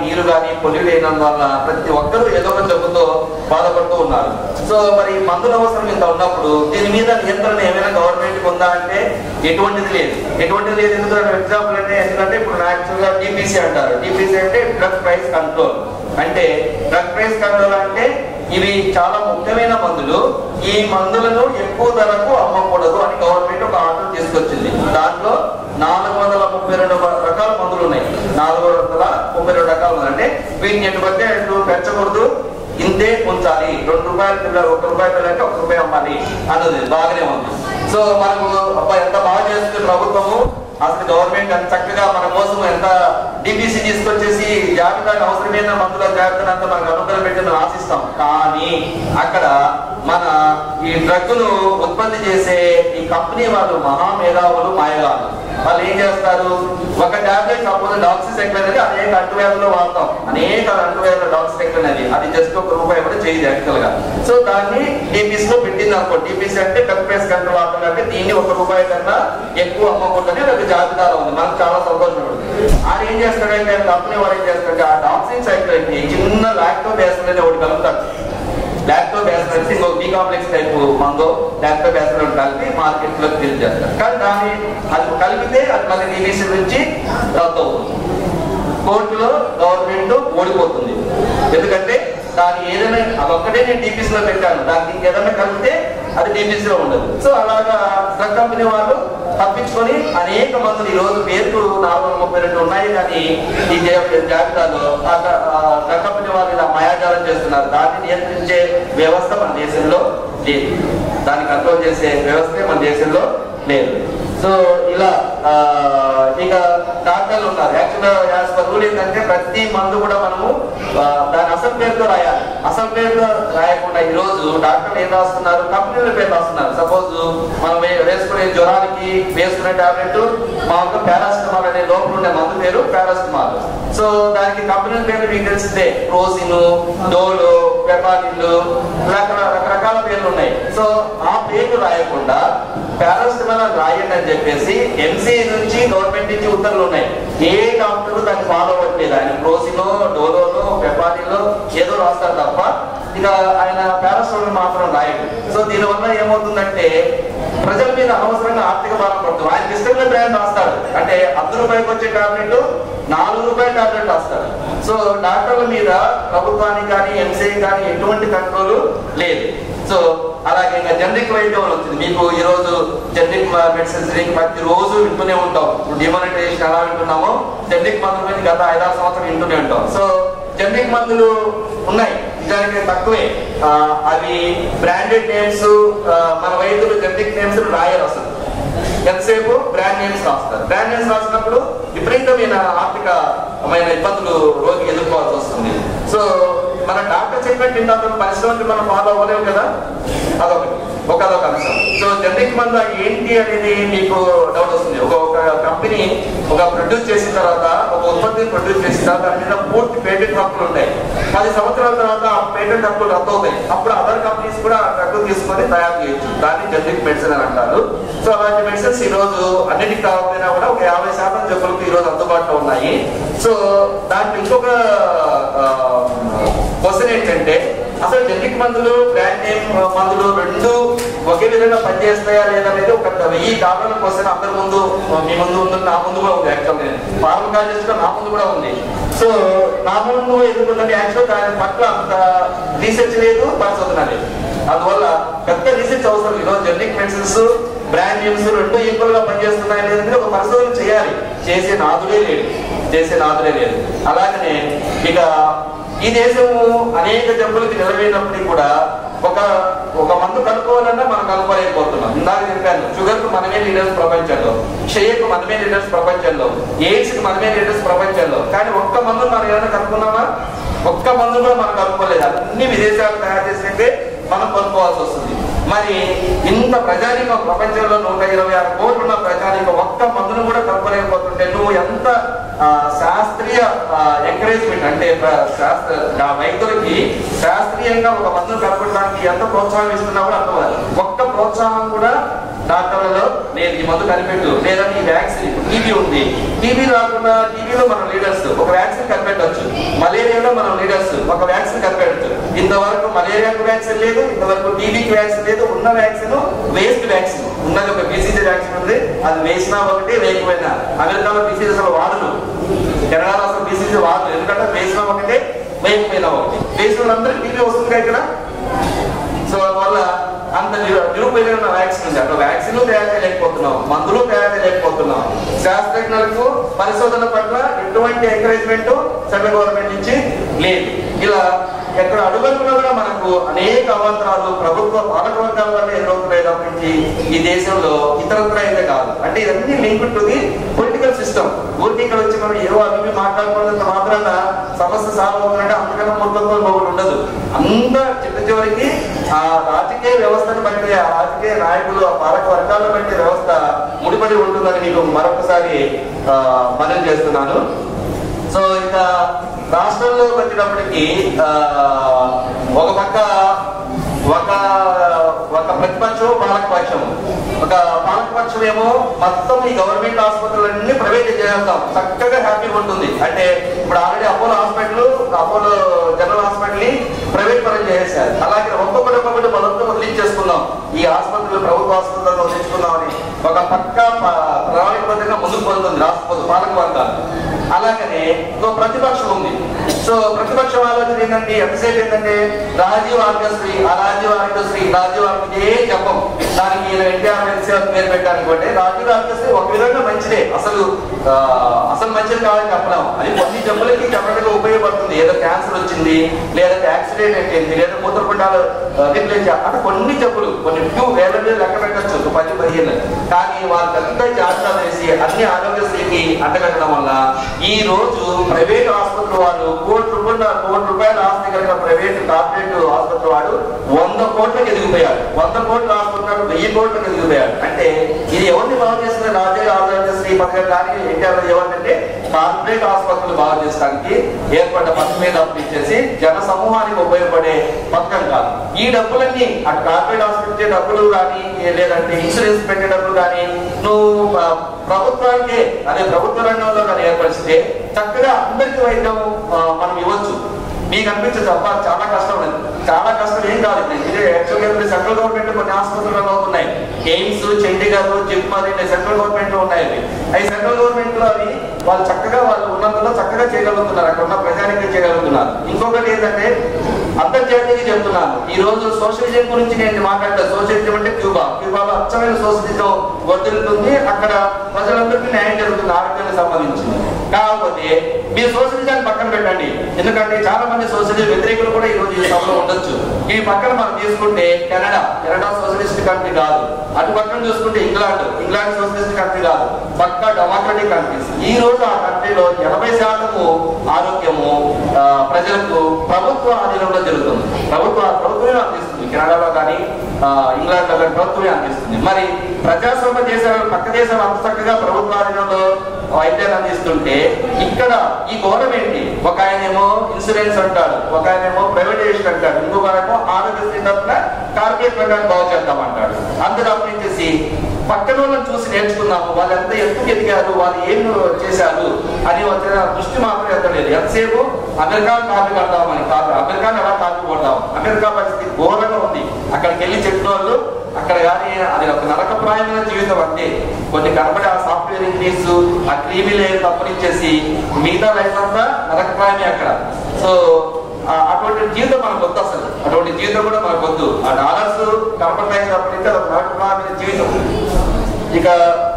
నీరు కానీ పొల్యూట్ అయినందు వల్ల ప్రతి ఒక్కరూ ఏదో ఒక జబ్బుతో బాధపడుతూ ఉన్నారు సో మరి మందుల అవసరం ఇంత ఉన్నప్పుడు దీని మీద నియంత్రణ ఏమైనా గవర్నమెంట్ ఉందా అంటే ఎటువంటిది లేదు ఎటువంటిది లేదు ఎందుకంటే ఎగ్జాంపుల్ అంటే ఎందుకంటే ఇప్పుడు యాక్చువల్ గా డిపిసి అంటారు డిపిసి అంటే డ్రగ్ ప్రైస్ కంట్రోల్ అంటే డ్రగ్ ప్రైస్ కంట్రోల్ అంటే ఇవి చాలా ముఖ్యమైన మందులు ఈ మందులను ఎక్కువ ధరకు అమ్మకూడదు అని గవర్నమెంట్ ఒక ఆర్డర్ తీసుకొచ్చింది దాంట్లో నాలుగు వందల ముప్పై రెండు రకాల మందులు ఉన్నాయి నాలుగు వందల ముప్పై రెండు రకాల మందులు అంటే వీటిని ఎటు పడితే అటు పెంచకూడదు ఇంతే ఉంచాలి రెండు రూపాయల పిల్లలు ఒక రూపాయి పిల్లలకి ఒక రూపాయి అమ్మాలి అన్నది బాగానే ఉంది సో మనకు అబ్బా ఎంత బాగా చేస్తుంది ప్రభుత్వము అసలు గవర్నమెంట్ అంత చక్కగా మన కోసం ఎంత డిపిసి తీసుకొచ్చేసి జాబితాకు అవసరమైన మందుల జాబితాను అంతా మనకు అనుకూలం పెట్టి మనం ఆశిస్తాం కానీ అక్కడ మన ఈ డ్రగ్ను ఉత్పత్తి చేసే ఈ కంపెనీ వాళ్ళు మహామేధావులు మాయగాలు వాళ్ళు ఏం చేస్తారు ఒక టాబ్లెట్ సపోజ్ డాక్సిసెక్ట్ అనేది అనేక అంటువ్యాధులు వాడతాం అనేక అంటువ్యాధులు డాక్సిసెక్ట్ అనేది అది జస్ట్ ఒక రూపాయి కూడా చేయదు యాక్చువల్ గా సో దాన్ని డిపిసి లో పెట్టింది అనుకో డిపిసి అంటే కన్ఫరెన్స్ కంట్రోల్ ఆటం అంటే దీన్ని ఒక రూపాయి కన్నా ఎక్కువ అమ్మకూడదని ఒక జాబితాలో ఉంది మనకు చాలా సంతోషం ఉంది ఆయన ఏం చేస్తాడంటే కంపెనీ వాడు ఏం చేస్తాడంటే ఆ డాక్సిన్ సైకిల్ చిన్న లాక్టో బేసల్ అనేది ఒకటి కలుపుతాడు లాక్టో బేసల్ అంటే ఇంకో బి కాంప్లెక్స్ టైప్ మందో లాక్టో బేసల్ కలిపి మార్కెట్ లో ఫిల్ చేస్తారు కానీ దాన్ని అది కలిపితే అది మళ్ళీ డివిసి నుంచి రద్దు అవుతుంది కోర్టులో గవర్నమెంట్ ఓడిపోతుంది ఎందుకంటే దాని ఏదైనా అదొక్కటే నేను DPC లో పెట్టాను దానికి ఇంకేదైనా కలిపితే అది DPC లో ఉండదు సో అలాగా డ్రగ్ కంపెనీ వాళ్ళు తప్పించుకొని అనేక మందులు ఈ రోజు పేర్లు నాలుగు వందల ముప్పై రెండు ఉన్నాయి కానీ ఈ జా- జాబితాలో ఆ డ్ర- ఆ డ్రగ్ కంపెనీ వాళ్ళు ఇలా మాయాజాలం చేస్తున్నారు దాన్ని నియంత్రించే వ్యవస్థ మన దేశంలో లేదు దాన్ని కంట్రోల్ చేసే వ్యవస్థే మన దేశంలో లేదు సో ఇలా ఆ, ఇక డాక్టర్లు ఉన్నారు యాక్చువల్గా యాజ్ పర్ రూల్ ఏంటంటే ప్రతి మందు కూడా మనము ఆ, దాని అసలు పేరుతో రాయాలి అసలు పేరుతో రాయకుండా ఈ రోజు డాక్టర్లు ఏం రాస్తున్నారు కంపెనీల పేరు రాస్తున్నారు సపోజ్ మనం వే- వేసుకునే జ్వరానికి వేసుకునే టాబ్లెట్ మామూలుగా పారాసిటమాల్ అనే లోపల ఉండే మందు పేరు పారాసిటమాల్ సో దానికి కంపెనీల పేరు మీకు తెలిసిందే ప్రోసిన్ డోలో పెపాటిల్ రకరకాల పేర్లు ఉన్నాయి సో ఆ పేర్లు రాయకుండా పారాసిటమాల్ అని రాయండి అని చెప్పేసి ఎంసీ నుంచి గవర్నమెంట్ నుంచి ఉత్తర్వులు ఉన్నాయి ఏ డాక్టర్ దాన్ని ఫాలో అవ్వట్లేదు ఆయన ప్రోసినో డోలోనో పెపాటిలో ఏదో రాస్తారు తప్ప ఇక ఆయన పారాసిటమాల్ మాత్రం రాయడు సో దీనివల్ల ఏమవుతుందంటే ప్రజల మీద అనవసరంగా ఆర్థిక భారం పడుతుంది ఆయనకి ఇష్టమైన బ్రాండ్ రాస్తాడు అంటే అర్ధ రూపాయకి వచ్చే టాబ్లెట్ నాలుగు రూపాయల టాబ్లెట్ రాస్తాడు సో డాక్టర్ల మీద ప్రభుత్వానికి కానీ ఎంసీ కానీ ఎటువంటి కంట్రోల్ లేదు సో అలాగే ఇంకా జనరిక్ వైద్యం అని వచ్చింది మీకు ఈ రోజు జనరిక్ మెడిసిన్స్ ప్రతి రోజు వింటూనే ఉంటాం డిమానిటైజేషన్ ఎలా వింటున్నామో జనరిక్ మందుల మీద గత ఐదారు సంవత్సరం వింటూనే ఉంటాం సో జనరిక్ మందులు ఉన్నాయి నిజానికి తక్కువే ఆ, అవి బ్రాండెడ్ నేమ్స్ మన వైద్యులు జనరిక్ నేమ్స్ రాయరు అసలు ఎంతసేపు బ్రాండ్ నేమ్స్ రాస్తారు బ్రాండ్ నేమ్స్ రాసినప్పుడు విపరీతమైన ఆర్థికమైన ఇబ్బందులు రోగికి ఎదుర్కోవాల్సి వస్తుంది సో మన డాక్టర్ చెప్పినట్టు ఇంత పరిశ్రమకి మనం ఫాలో అవ్వలేము కదా అదొకటి ఒక అదొక అంశం సో జనరిక్ మందు ఏంటి అనేది మీకు డౌట్ వస్తుంది ఒక ఒక కంపెనీ ఒక ప్రొడ్యూస్ చేసిన తర్వాత ఒక ఉత్పత్తిని ప్రొడ్యూస్ చేసిన తర్వాత దాని మీద పూర్తి పేటెంట్ హక్కులు ఉంటాయి పది సంవత్సరాల తర్వాత ఆ పేటెంట్ హక్కులు రద్దు అవుతాయి అప్పుడు అదర్ కంపెనీస్ కూడా ఆ డ్రగ్ తీసుకొని తయారు చేయొచ్చు దాన్ని జనరిక్ మెడిసిన్ అని అంటారు సో అలాంటి మెడిసిన్స్ ఈ రోజు అన్నిటికి కాకపోయినా కూడా ఒక యాభై శాతం జబ్బులకు ఈ రోజు అందుబాటులో ఉన్నాయి సో దాంట్లో ఇంకొక క్వశ్చన్ ఏంటంటే అసలు జనరిక్ మందులు బ్రాండ్ నేమ్ మందులు రెండు ఒకే విధంగా పనిచేస్తాయా లేదా అనేది ఒక వెయ్యి డాలర్ల క్వశ్చన్ అందరి ముందు మీ ముందు ఉంది నా ముందు కూడా ఉంది యాక్చువల్ ఫార్మకాలజిస్ట్ నా ముందు కూడా ఉంది సో నా ముందు ఎందుకుందంటే యాక్చువల్ దాని పట్ల అంత రీసెర్చ్ లేదు పరిశోధన లేదు అందువల్ల పెద్ద రీసెర్చ్ అవసరం ఈరోజు జనరిక్ మెడిసిన్స్ బ్రాండ్ నేమ్స్ రెండు ఈక్వల్ గా పనిచేస్తున్నాయి లేదంటే ఒక పరిశోధన చేయాలి చేసే నాదులే లేడు చేసే నాదులే లేదు అలాగనే ఇక ఈ దేశము అనేక జబ్బులకి నిలవేనప్పటికీ కూడా ఒక ఒక మందు కనుక్కోవాలన్నా మనం కనుక్కోలేకపోతున్నాం ఇందాక చెప్పాను షుగర్ కు మనమే లీడర్స్ ప్రపంచంలో క్షయకు మనమే లీడర్స్ ప్రపంచంలో ఎయిడ్స్ కి మనమే లీడర్స్ ప్రపంచంలో కానీ ఒక్క మందు మనం ఏమైనా కనుక్కున్నామా ఒక్క మందు కూడా మనం కనుక్కోలేదు అన్ని విదేశాలు తయారు చేసినట్టే మనం కొనుక్కోవాల్సి వస్తుంది మరి ఇంత ప్రజానికం ప్రపంచంలో నూట ఇరవై ఆరు కోట్లు ఉన్న ప్రజానికం ఒక్క మందును కూడా కనుక్కోలేకపోతుంటే నువ్వు ఎంత ఆ, శాస్త్రీయ ఎంకరేజ్మెంట్ అంటే ప్ర- శాస్త్ర ఆ వైద్యులకి శాస్త్రీయంగా ఒక మందును కనుక్కోవడానికి ఎంత ప్రోత్సాహం ఇస్తున్నా కూడా అర్థం కాదు. ఒక్క ప్రోత్సాహం కూడా డాక్టర్లలో లేదు ఈ మందు కనిపెట్టు లేదంటే ఈ వ్యాక్సిన్ టీబీ ఉంది టీబీ రాకుండా టీబీలో మన లీడర్స్ ఒక వ్యాక్సిన్ కనిపెట్టవచ్చు ఏరియాలో మనం లీడర్స్ ఒక వ్యాక్సిన్ కనిపెడచ్చు ఇంతవరకు మలేరియాకు వ్యాక్సిన్ లేదు ఇంతవరకు టీబీకి వ్యాక్సిన్ లేదు ఉన్న వ్యాక్సిన్ వేస్ట్ వ్యాక్సిన్ ఉన్నది ఒక బీసీజీ వ్యాక్సిన్ ఉంది అది వేసినా ఒకటి వేయకపోయినా అమెరికాలో బీసీజీ అసలు వాడరు కెనడాలో అసలు బీసీజీ వాడరు ఎందుకంటే వేసినా ఒకటే వేయకపోయినా ఒకటి వేసిన వాళ్ళందరికీ టీబీ వస్తుంది ఇక్కడ సో వల్ల అంత నిరు- నిరుపయోగమైన వ్యాక్సిన్ ఉంది అక్కడ వ్యాక్సిన్ తయారు చేయలేకపోతున్నాం మందులు తయారు చేయలేకపోతున్నాం శాస్త్రజ్ఞులకు పరిశోధన పట్ల ఎటువంటి ఎంకరేజ్మెంట్ సెంట్రల్ గవర్నమెంట్ నుంచి లేదు ఇలా ఎక్కడ అడుగుతున్నా కూడా మనకు అనేక అవాంతరాలు ప్రభుత్వ పాలక వర్గాల వల్ల ఎదురవుతున్నాయి తప్పించి ఈ దేశంలో ఇతరత్ర అయితే కాదు అంటే ఇవన్నీ link to the political system ఊరికి ఇక్కడ వచ్చి మనం ఏవో అవి ఇవి మాట్లాడుకున్నంత మాత్రాన సమస్య సాల్వ్ అవుతుందంటే అంతకన్నా మూర్ఖత్వం ఇంకొకటి ఉండదు అంత చిట్ట చివరికి ఆ రాజకీయ వ్యవస్థను బట్టి ఆ రాజకీయ నాయకులు ఆ పాలక వర్గాలను బట్టి వ్యవస్థ ముడిపడి ఉంటుందని మీకు మరొకసారి ఆ, మనవి చేస్తున్నాను సో ఇక రాష్ట్రంలోకి వచ్చినప్పటికీ ఆ, ఒక పక్క ఒక ఒక ప్రతిపక్షం పాలకపక్షం ఒక పాలకపక్షం ఏమో మొత్తం ఈ గవర్నమెంట్ ఆసుపత్రులన్నీ ప్రైవేట్ చేస్తాం చక్కగా హ్యాపీగా ఉంటుంది అంటే ఇప్పుడు already Apollo hospital Apollo general hospital ని ప్రైవేట్ పరం చేసేసారు అలాగే ఒక్కొక్కటి ఒక్కొక్కటి మొదటి వదిలించేసుకుందాం ఈ ఆసుపత్రులు ప్రభుత్వ ఆసుపత్రులను వదిలించుకుందామని ఒక పక్క ప- ప్రణాళికబద్ధంగా ముందుకు పోతుంది రాష్ట్ర పాలక వర్గాలు అలాగనే ఇంకో ప్రతిపక్షం ఉంది సో ప్రతిపక్షం ఆలోచన ఏంటంటే ఎంతసేపు ఏంటంటే రాజీవ్ ఆరోగ్యశ్రీ ఆ రాజీవ్ ఆరోగ్యశ్రీ రాజీవ్ ఆరోగ్య ఏ చెప్పం దానికి ఈయన ఎన్టీఆర్ మెడిసిన్ అని పేరు పెట్టాలనుకోండి రాజీవ్ ఆరోగ్యశ్రీ ఒక విధంగా మంచిదే అసలు ఆ, అసలు మంచిది కాదని చెప్పలేం అది కొన్ని జబ్బులకి చెప్పడానికి ఉపయోగపడుతుంది ఏదో క్యాన్సర్ వచ్చింది లేదా యాక్సిడెంట్ అయిపోయింది లేదా మూత్రపిండాలు రిప్లేస్ అంటే కొన్ని జబ్బులు కొన్ని ఫ్యూ వేల మీద లెక్క పెట్టచ్చు ఒక పది పదిహేను కానీ వాళ్ళంతా జాగ్రత్త వేసి అన్ని ఆరోగ్యశ్రీకి అంటగట్టడం వల్ల ఈ రోజు ప్రైవేట్ ఆసుపత్రి వాళ్ళు కోటి రూపాయల కోటి రూపాయల ఆస్తి కలిగిన ప్రైవేట్ కార్పొరేట్ ఆసుపత్రి వాడు వంద కోట్లకు ఎదిగిపోయాడు వంద కోట్ల ఆసుపత్రి వాడు వెయ్యి కోట్లకు ఎదిగిపోయాడు అంటే ఇది ఎవరిని బాగు చేసిన రాజీవ్ ఆరోగ్యశ్రీ పథకం కానీ ఎన్టీఆర్ ఏమంటే కార్పొరేట్ ఆసుపత్రులు బాగు చేయడానికి ఏర్పడ్డ పథకం మీద అప్పించేసి జన సమూహానికి ఉపయోగపడే పథకం కాదు ఈ డబ్బులన్నీ అటు కార్పొరేట్ హాస్పిటల్ ఇచ్చే డబ్బులు కానీ లేదంటే ఇన్సూరెన్స్ పెట్టే డబ్బులు కానీ నువ్వు ఆ, ప్రభుత్వానికి అదే ప్రభుత్వ రంగంలో కానీ ఏర్పరిస్తే చక్కగా అందరికీ వైద్యం ఆ, మనం ఇవ్వచ్చు మీకు అనిపించదు అబ్బా చాలా కష్టం ఉంది చాలా కష్టం ఏం కాదు ఇది. ఇదే యాక్చువల్గా ఇప్పుడు సెంట్రల్ గవర్నమెంట్ కొన్ని హాస్పిటల్లో అవుతున్నాయి ఎయిమ్స్ చండీగఢ్ జిప్మర్ ఇన్ని సెంట్రల్ గవర్నమెంట్ ఉన్నాయి అవి అవి సెంట్రల్ గవర్నమెంట్ లో అవి వాళ్ళు చక్కగా వాళ్ళు ఉన్నందులో చక్కగా చేయగలుగుతున్నారు అక్కడ ఉన్న ప్రజానికి చేయగలుగుతున్నారు ఇంకొకటి ఏంటంటే అంతర్జాతీయంగా చెప్తున్నాను ఈ రోజు సోషలిజం గురించి నేను మాట్లాడతాను సోషలిజం అంటే క్యూబా క్యూబాలో అచ్చమైన సోషలిజం వర్దిల్తుంది అక్కడ ప్రజలందరికీ న్యాయం జరుగుతుంది ఆరోగ్యానికి సంబంధించి కాకపోతే మీరు సోషలిజాన్ని పక్కన పెట్టండి ఎందుకంటే చాలా మంది సోషలిజం వ్యతిరేకులు కూడా ఈ రోజు ఈ సభలో ఉండొచ్చు ఈ పక్కన మనం తీసుకుంటే కెనడా కెనడా సోషలిస్ట్ కంట్రీ కాదు అటు పక్కన చూసుకుంటే ఇంగ్లాండ్ ఇంగ్లాండ్ సోషలిస్ట్ కంట్రీ కాదు పక్క డెమోక్రటిక్ కంట్రీస్ ఈ రోజు ఆ కంట్రీలో ఎనభై శాతము ఆరోగ్యము ఆ, ప్రజలకు ప్రభుత్వ ఆధీనంలో జరుగుతుంది ప్రభుత్వ ప్రభుత్వమే అందిస్తుంది కెనడాలో కానీ ఆ, ఇంగ్లాండ్ లో కానీ ప్రభుత్వమే అందిస్తుంది మరి ప్రజాస్వామ్య దేశాలు పక్క దేశాలు అంత చక్కగా ప్రభుత్వ ఆధీనంలో వైద్యాన్ని అందిస్తుంటే ఇక్కడ ఈ గవర్నమెంట్ ఒక ఆయనేమో ఇన్సూరెన్స్ అంటాడు ఒక ఆయనేమో ప్రైవేటైజేషన్ అంటాడు ఇంకొక ఆయనేమో ఆరోగ్యశ్రీ తరఫున కార్పొరేట్ రంగాన్ని బాగు చేద్దాం అంటాడు అందరూ అప్పించేసి పక్కన వాళ్ళని చూసి నేర్చుకున్నాము వాళ్ళు ఎంత ఎందుకు ఎదిగారు వాళ్ళు ఏం చేశారు అని వచ్చిన దృష్టి మాత్రం ఎత్తలేదు ఎంతసేపు అమెరికా కాపీ కడదామని కాపీ అమెరికాని ఎలా కాపీ కొడదాం అమెరికా పరిస్థితి ఘోరంగా ఉంది అక్కడికి వెళ్ళి చెప్పిన వాళ్ళు అక్కడ కానీ అది ఒక నరకప్రాయమైన జీవితం అంతే కొన్ని కనబడి ఆ సాఫ్ట్వేర్ ఇంజనీర్స్ ఆ క్రీమీ లేయర్ తప్పనిచ్చేసి మిగతా లైఫ్ అంతా నరకప్రాయమే అక్కడ సో ఆ అటువంటి జీవితం మనకు వద్దు అసలు అటువంటి జీవితం కూడా మనకు వద్దు ఆ డాలర్స్ కనపడతాయి తప్పనిస్తే అది ఒక నరకప్రాయమైన జీవితం ఇక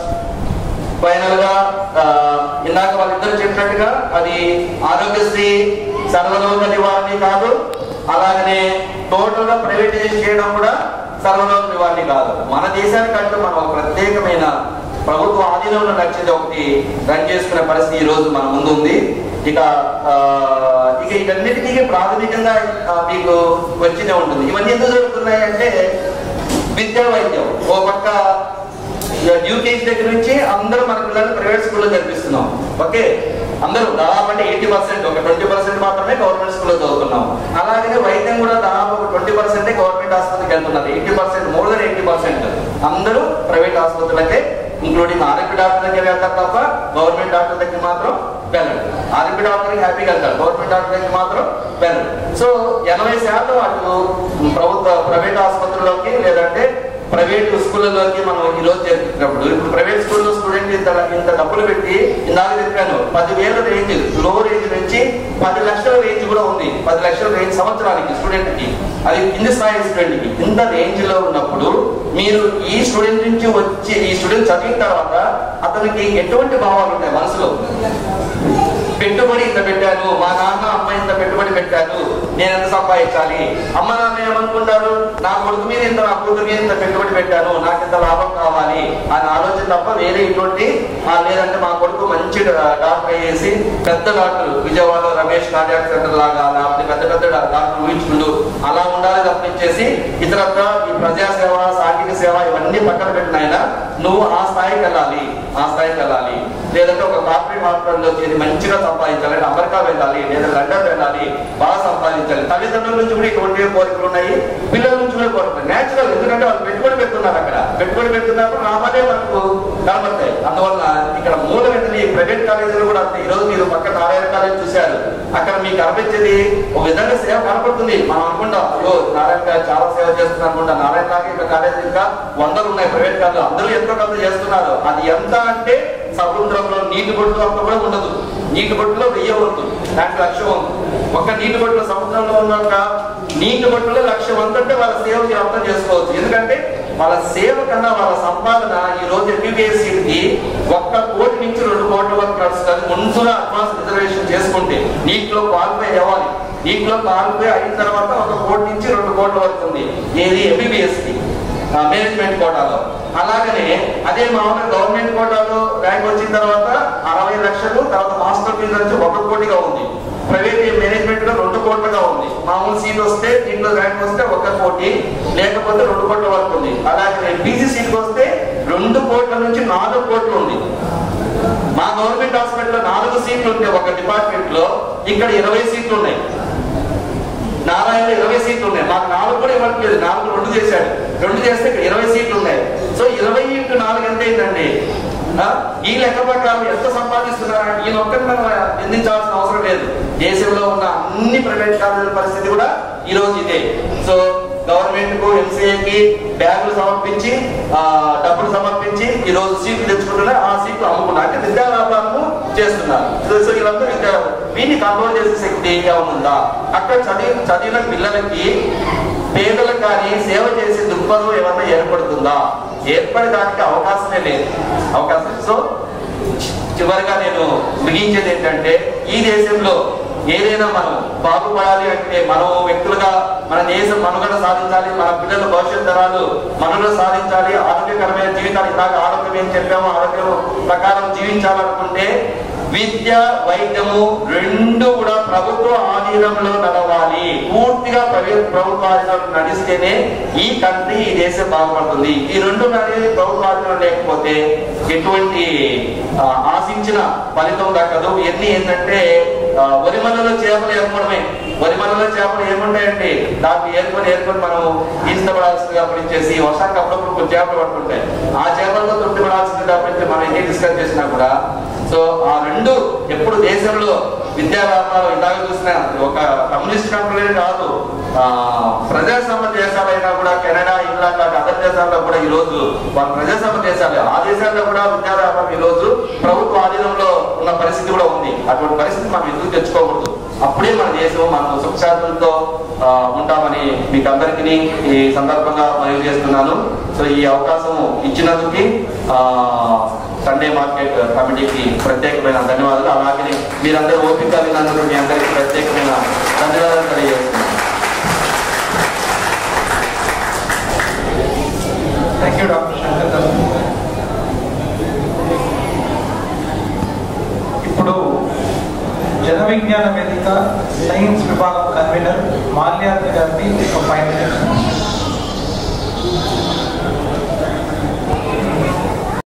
ఫైనల్ గా ఆ, ఇందాక వాళ్ళిద్దరు చెప్పినట్టుగా అది ఆరోగ్యశ్రీ సర్వరోగ నివారణ కాదు అలాగనే టోటల్ గా ప్రైవేటైజేషన్ చేయడం కూడా సర్వరోగ నివారణ కాదు మన దేశానికంటూ మనం ఒక ప్రత్యేకమైన ప్రభుత్వ ఆధీనంలో నచ్చేది ఒకటి రన్ చేసుకునే పరిస్థితి ఈ రోజు మన ముందు ఉంది ఇక ఆ, ఇక ఇవన్నిటికీ ప్రాథమికంగా ఆ, మీకు వచ్చినే ఉంటుంది ఇవన్నీ ఎందుకు జరుగుతున్నాయి అంటే విద్యా వైద్యం ఓ పక్క యూకేజీ దగ్గర నుంచి అందరూ మన పిల్లల్ని ప్రైవేట్ స్కూల్లో చదివిస్తున్నాం ఓకే అందరూ దాదాపు అంటే ఎయిటీ పర్సెంట్ ఒక ట్వంటీ పర్సెంట్ మాత్రమే గవర్నమెంట్ స్కూల్లో చదువుతున్నాం అలాగే వైద్యం కూడా దాదాపు ఒక ట్వంటీ పర్సెంటే గవర్నమెంట్ ఆసుపత్రికి వెళ్తున్నారు eighty percent more than eighty percent అందరూ ప్రైవేట్ ఆసుపత్రులకే ఇంక్లూడింగ్ ఆర్ఎంపీ డాక్టర్ దగ్గర వెళ్తారు తప్ప గవర్నమెంట్ డాక్టర్ దగ్గర మాత్రం వెళ్ళండి ఆర్ఎంపీ డాక్టర్కి హ్యాపీగా వెళ్తారు గవర్నమెంట్ హాస్పిటల్కి మాత్రం వెళ్ళరు సో ఎనభై శాతం అటు ప్రభుత్వ ప్రైవేట్ ఆసుపత్రుల్లోకి లేదంటే ప్రైవేట్ స్కూళ్ళలోకి మనం ఈ రోజు చేరుకున్నప్పుడు ఇప్పుడు ప్రైవేట్ స్కూల్లో స్టూడెంట్ ఇంత ఇంత డబ్బులు పెట్టి ఇందాక చెప్పాను పదివేల రేంజ్ లో రేంజ్ నుంచి పది లక్షల రేంజ్ కూడా ఉంది పది లక్షల రేంజ్ సంవత్సరానికి స్టూడెంట్ కి అది కింది స్థాయి స్టూడెంట్ కి ఇంత రేంజ్ లో ఉన్నప్పుడు మీరు ఈ స్టూడెంట్ నుంచి వచ్చి ఈ స్టూడెంట్ చదివిన తర్వాత అతనికి ఎటువంటి భావాలు ఉంటాయి మనసులో పెట్టుబడి ఇంత పెట్టాను మా నాన్న అమ్మ ఇంత పెట్టుబడి పెట్టాను నేను ఎంత సంపాదించాలి అమ్మ నాన్న ఏమనుకుంటారు నా కొడుకు మీద ఇంత నా కూతురు మీద ఇంత పెట్టుబడి పెట్టాను నాకు ఇంత లాభం కావాలి అని ఆలోచన తప్ప వేరే ఇటువంటి ఆ, లేదంటే మా కొడుకు మంచి డా- డాక్టర్ అయ్యేసి పెద్ద డాక్టర్ విజయవాడలో రమేష్ కార్డియాక్ సెంటర్ లాగా లేకపోతే పెద్ద పెద్ద డా- డాక్టర్ ఊహించుకుంటూ అలా ఉండాలి తప్పించేసి ఇతరత్ర ఈ ప్రజాసేవ సాంఘిక సేవ ఇవన్నీ పక్కన పెట్టిన ఆయన నువ్వు ఆ స్థాయికి వెళ్ళాలి ఆ స్థాయికి వెళ్ళాలి లేదంటే ఒక కార్పొరేట్ హాస్పిటల్లో చేరి మంచిగా సంపాదించాలి అంటే అమెరికా వెళ్ళాలి లేదా లండన్ వెళ్ళాలి బాగా సంపాదించాలి తల్లిదండ్రుల నుంచి కూడా ఇటువంటి కోరికలు ఉన్నాయి పిల్లల నుంచి కూడా కోరికలు నేచురల్ ఎందుకంటే వాళ్ళు పెట్టుబడి పెడుతున్నారు అక్కడ పెట్టుబడి పెడుతున్నప్పుడు లాభాలే మనకు కనబడతాయి అందువల్ల ఇక్కడ మూలం ఏంటంటే ఈ ప్రైవేట్ కాలేజీలు కూడా అంతే ఈ రోజు మీరు పక్క నారాయణ కాలేజ్ చూశారు అక్కడ మీకు కనిపించేది ఒక విధంగా సేవ కనపడుతుంది మనం అనుకుంటాం అయ్యో నారాయణ గారు చాలా సేవ చేస్తున్నారు అనుకుంటా నారాయణ లాగా ఇక్కడ కాలేజీ ఇంకా వందలు ఉన్నాయి ప్రైవేట్ కాలేజీలు అందరూ ఎంతో కొంత చేస్తున్నారు అది ఎంత అంటే సముద్రంలో నీటి బొట్టు అంత కూడా ఉండదు నీటి బొట్టులో వెయ్యి వంతు దాంట్లో లక్ష వంతు ఒక నీటి బొట్టులో సముద్రంలో ఉన్నాక నీటి బొట్టులో లక్ష వంతు అంటే వాళ్ళ సేవ మీరు అర్థం చేసుకోవచ్చు ఎందుకంటే వాళ్ళ సేవ కన్నా వాళ్ళ సంపాదన ఈ రోజు ఎంబీబీఎస్ కి ఒక్క కోటి నుంచి రెండు కోట్ల వరకు నడుస్తుంది ముందుగా అడ్వాన్స్ రిజర్వేషన్ చేసుకుంటే నీటిలో క్వాలిఫై అవ్వాలి నీటిలో క్వాలిఫై అయిన తర్వాత ఒక కోటి నుంచి రెండు కోట్ల వరకు ఉంది ఏది ఎంబీబీఎస్ కి మేనేజ్మెంట్ కోటాలో అలాగనే అదే మామూలుగా గవర్నమెంట్ కోటాలో ర్యాంక్ వచ్చిన తర్వాత అరవై లక్షలు తర్వాత మాస్టర్ ఫీజు వచ్చి ఒక కోటిగా ఉంది ప్రైవేట్ మేనేజ్మెంట్ లో రెండు కోట్లుగా ఉంది మామూలు సీట్ వస్తే దీంట్లో ర్యాంక్ వస్తే ఒక కోటి లేకపోతే రెండు కోట్ల వరకు ఉంది అలాగే పీజీ సీట్ వస్తే రెండు కోట్ల నుంచి నాలుగు కోట్లు ఉంది మా గవర్నమెంట్ హాస్పిటల్లో నాలుగు సీట్లు ఉంటే ఒక డిపార్ట్మెంట్ లో ఇక్కడ ఇరవై సీట్లు ఉన్నాయి నారాయణ ఇరవై సీట్లు ఉన్నాయి మాకు నాలుగు కూడా ఇవ్వట్లేదు నాలుగు రెండు చేశాడు రెండు చేస్తే ఇక్కడ ఇరవై సీట్లు ఉన్నాయి సో ఇరవై ఇంటూ నాలుగు ఎంత అయిందండి ఆ? ఈ లెక్క ప్రకారం ఎంత సంపాదిస్తున్నారా ఈయన ఒక్కరి మనం నిందించాల్సిన అవసరం లేదు దేశంలో ఉన్న అన్ని ప్రైవేట్ కాలేజీల పరిస్థితి కూడా ఈ రోజు ఇదే సో గవర్నమెంట్ కు ఎంసీఏకి బ్యాగులు సమర్పించి ఆ, డబ్బులు సమర్పించి ఈ రోజు సీట్లు తెచ్చుకుంటున్నారు ఆ సీట్లు అమ్ముకున్నారు అంటే విద్యా వ్యాపారము చేస్తున్నారు సో- సో వీళ్ళందరూ విద్యా వీటిని కంట్రోల్ చేసే శక్తి ఏమైనా ఉందా అక్కడ చదివి చదివిన పిల్లలకి పేదలకు కానీ సేవ చేసే దృక్పథం ఏమన్నా ఏర్పడుతుందా ఏర్పడడానికి అవకాశమే లేదు అవకాశం సో చివరిగా నేను ముగించేది ఏంటంటే ఈ దేశంలో ఏదైనా మనం బాగుపడాలి అంటే మనం వ్యక్తులుగా మన దేశం మనుగడ సాధించాలి మన పిల్లల భవిష్యత్ తరాలు మనుగడ సాధించాలి ఆరోగ్యకరమైన జీవితాలు ఇందాక ఆరోగ్యం ఏం చెప్పామో ఆరోగ్యం ప్రకారం జీవించాలనుకుంటే విద్య వైద్యము రెండు కూడా ప్రభుత్వ ఆధీనంలో నడవాలి పూర్తిగా ప్రైవేట్ ప్రభుత్వ ఆధీనంలో నడిస్తేనే ఈ కంట్రీ ఈ దేశం బాగుపడుతుంది ఈ రెండు అనేది ప్రభుత్వ ఆధీనం లేకపోతే ఎటువంటి ఆ, ఆశించిన ఫలితం దక్కదు ఇవన్నీ ఏంటంటే ఆ, వరిమలలో చేపలు ఏర్పడమే వరిమలలో చేపలు ఏముంటాయండి దాన్ని ఏర్కొని ఏర్కొని మనం ఈస్తపడాల్సిందిగా పనిచేసి వర్షానికి అప్పుడప్పుడు కొన్ని చేపలు పడుతుంటాయి ఆ చేపలతో తృప్తి పడాల్సిందిగా పడితే మనం ఎన్ని డిస్కస్ చేసినా కూడా సో ఆ రెండు ఎప్పుడు దేశంలో విద్యా వ్యాపారం ఇందాక చూసిన ఒక కమ్యూనిస్ట్ కంట్రీలే కాదు ఆ, ప్రజాస్వామ్య దేశాలైనా కూడా కెనడా ఇంగ్లాండ్ లాంటి అదర్ దేశాల్లో కూడా ఈ రోజు వాళ్ళ ప్రజాస్వామ్య దేశాలు ఆ దేశాల్లో కూడా విద్యా వ్యాపారం ఈ రోజు ప్రభుత్వ ఆధీనంలో ఉన్న పరిస్థితి కూడా ఉంది అటువంటి పరిస్థితి మనం ఎందుకు తెచ్చుకోకూడదు అప్పుడే మన దేశం మనం సుఖశాంతులతో ఆ, ఉంటామని మీకు అందరికీ ఈ సందర్భంగా మనవి చేస్తున్నాను సో ఈ అవకాశం ఇచ్చినందుకు ఆ, సండే మార్కెట్ కమిటీకి ప్రత్యేకమైన ధన్యవాదాలు అలాగే మీరందరూ ఓపిక విన్నందుకు మీ అందరికీ ప్రత్యేకమైన ధన్యవాదాలు తెలియజేస్తున్నాను థ్యాంక్ యూ డాక్టర్ శంకర్ గారు ఇప్పుడు జన విజ్ఞాన వేదిక సైన్స్ విభాగం కన్వీనర్ మాల్యాద్రి గారిని ఒక ఫైవ్ మినిట్స్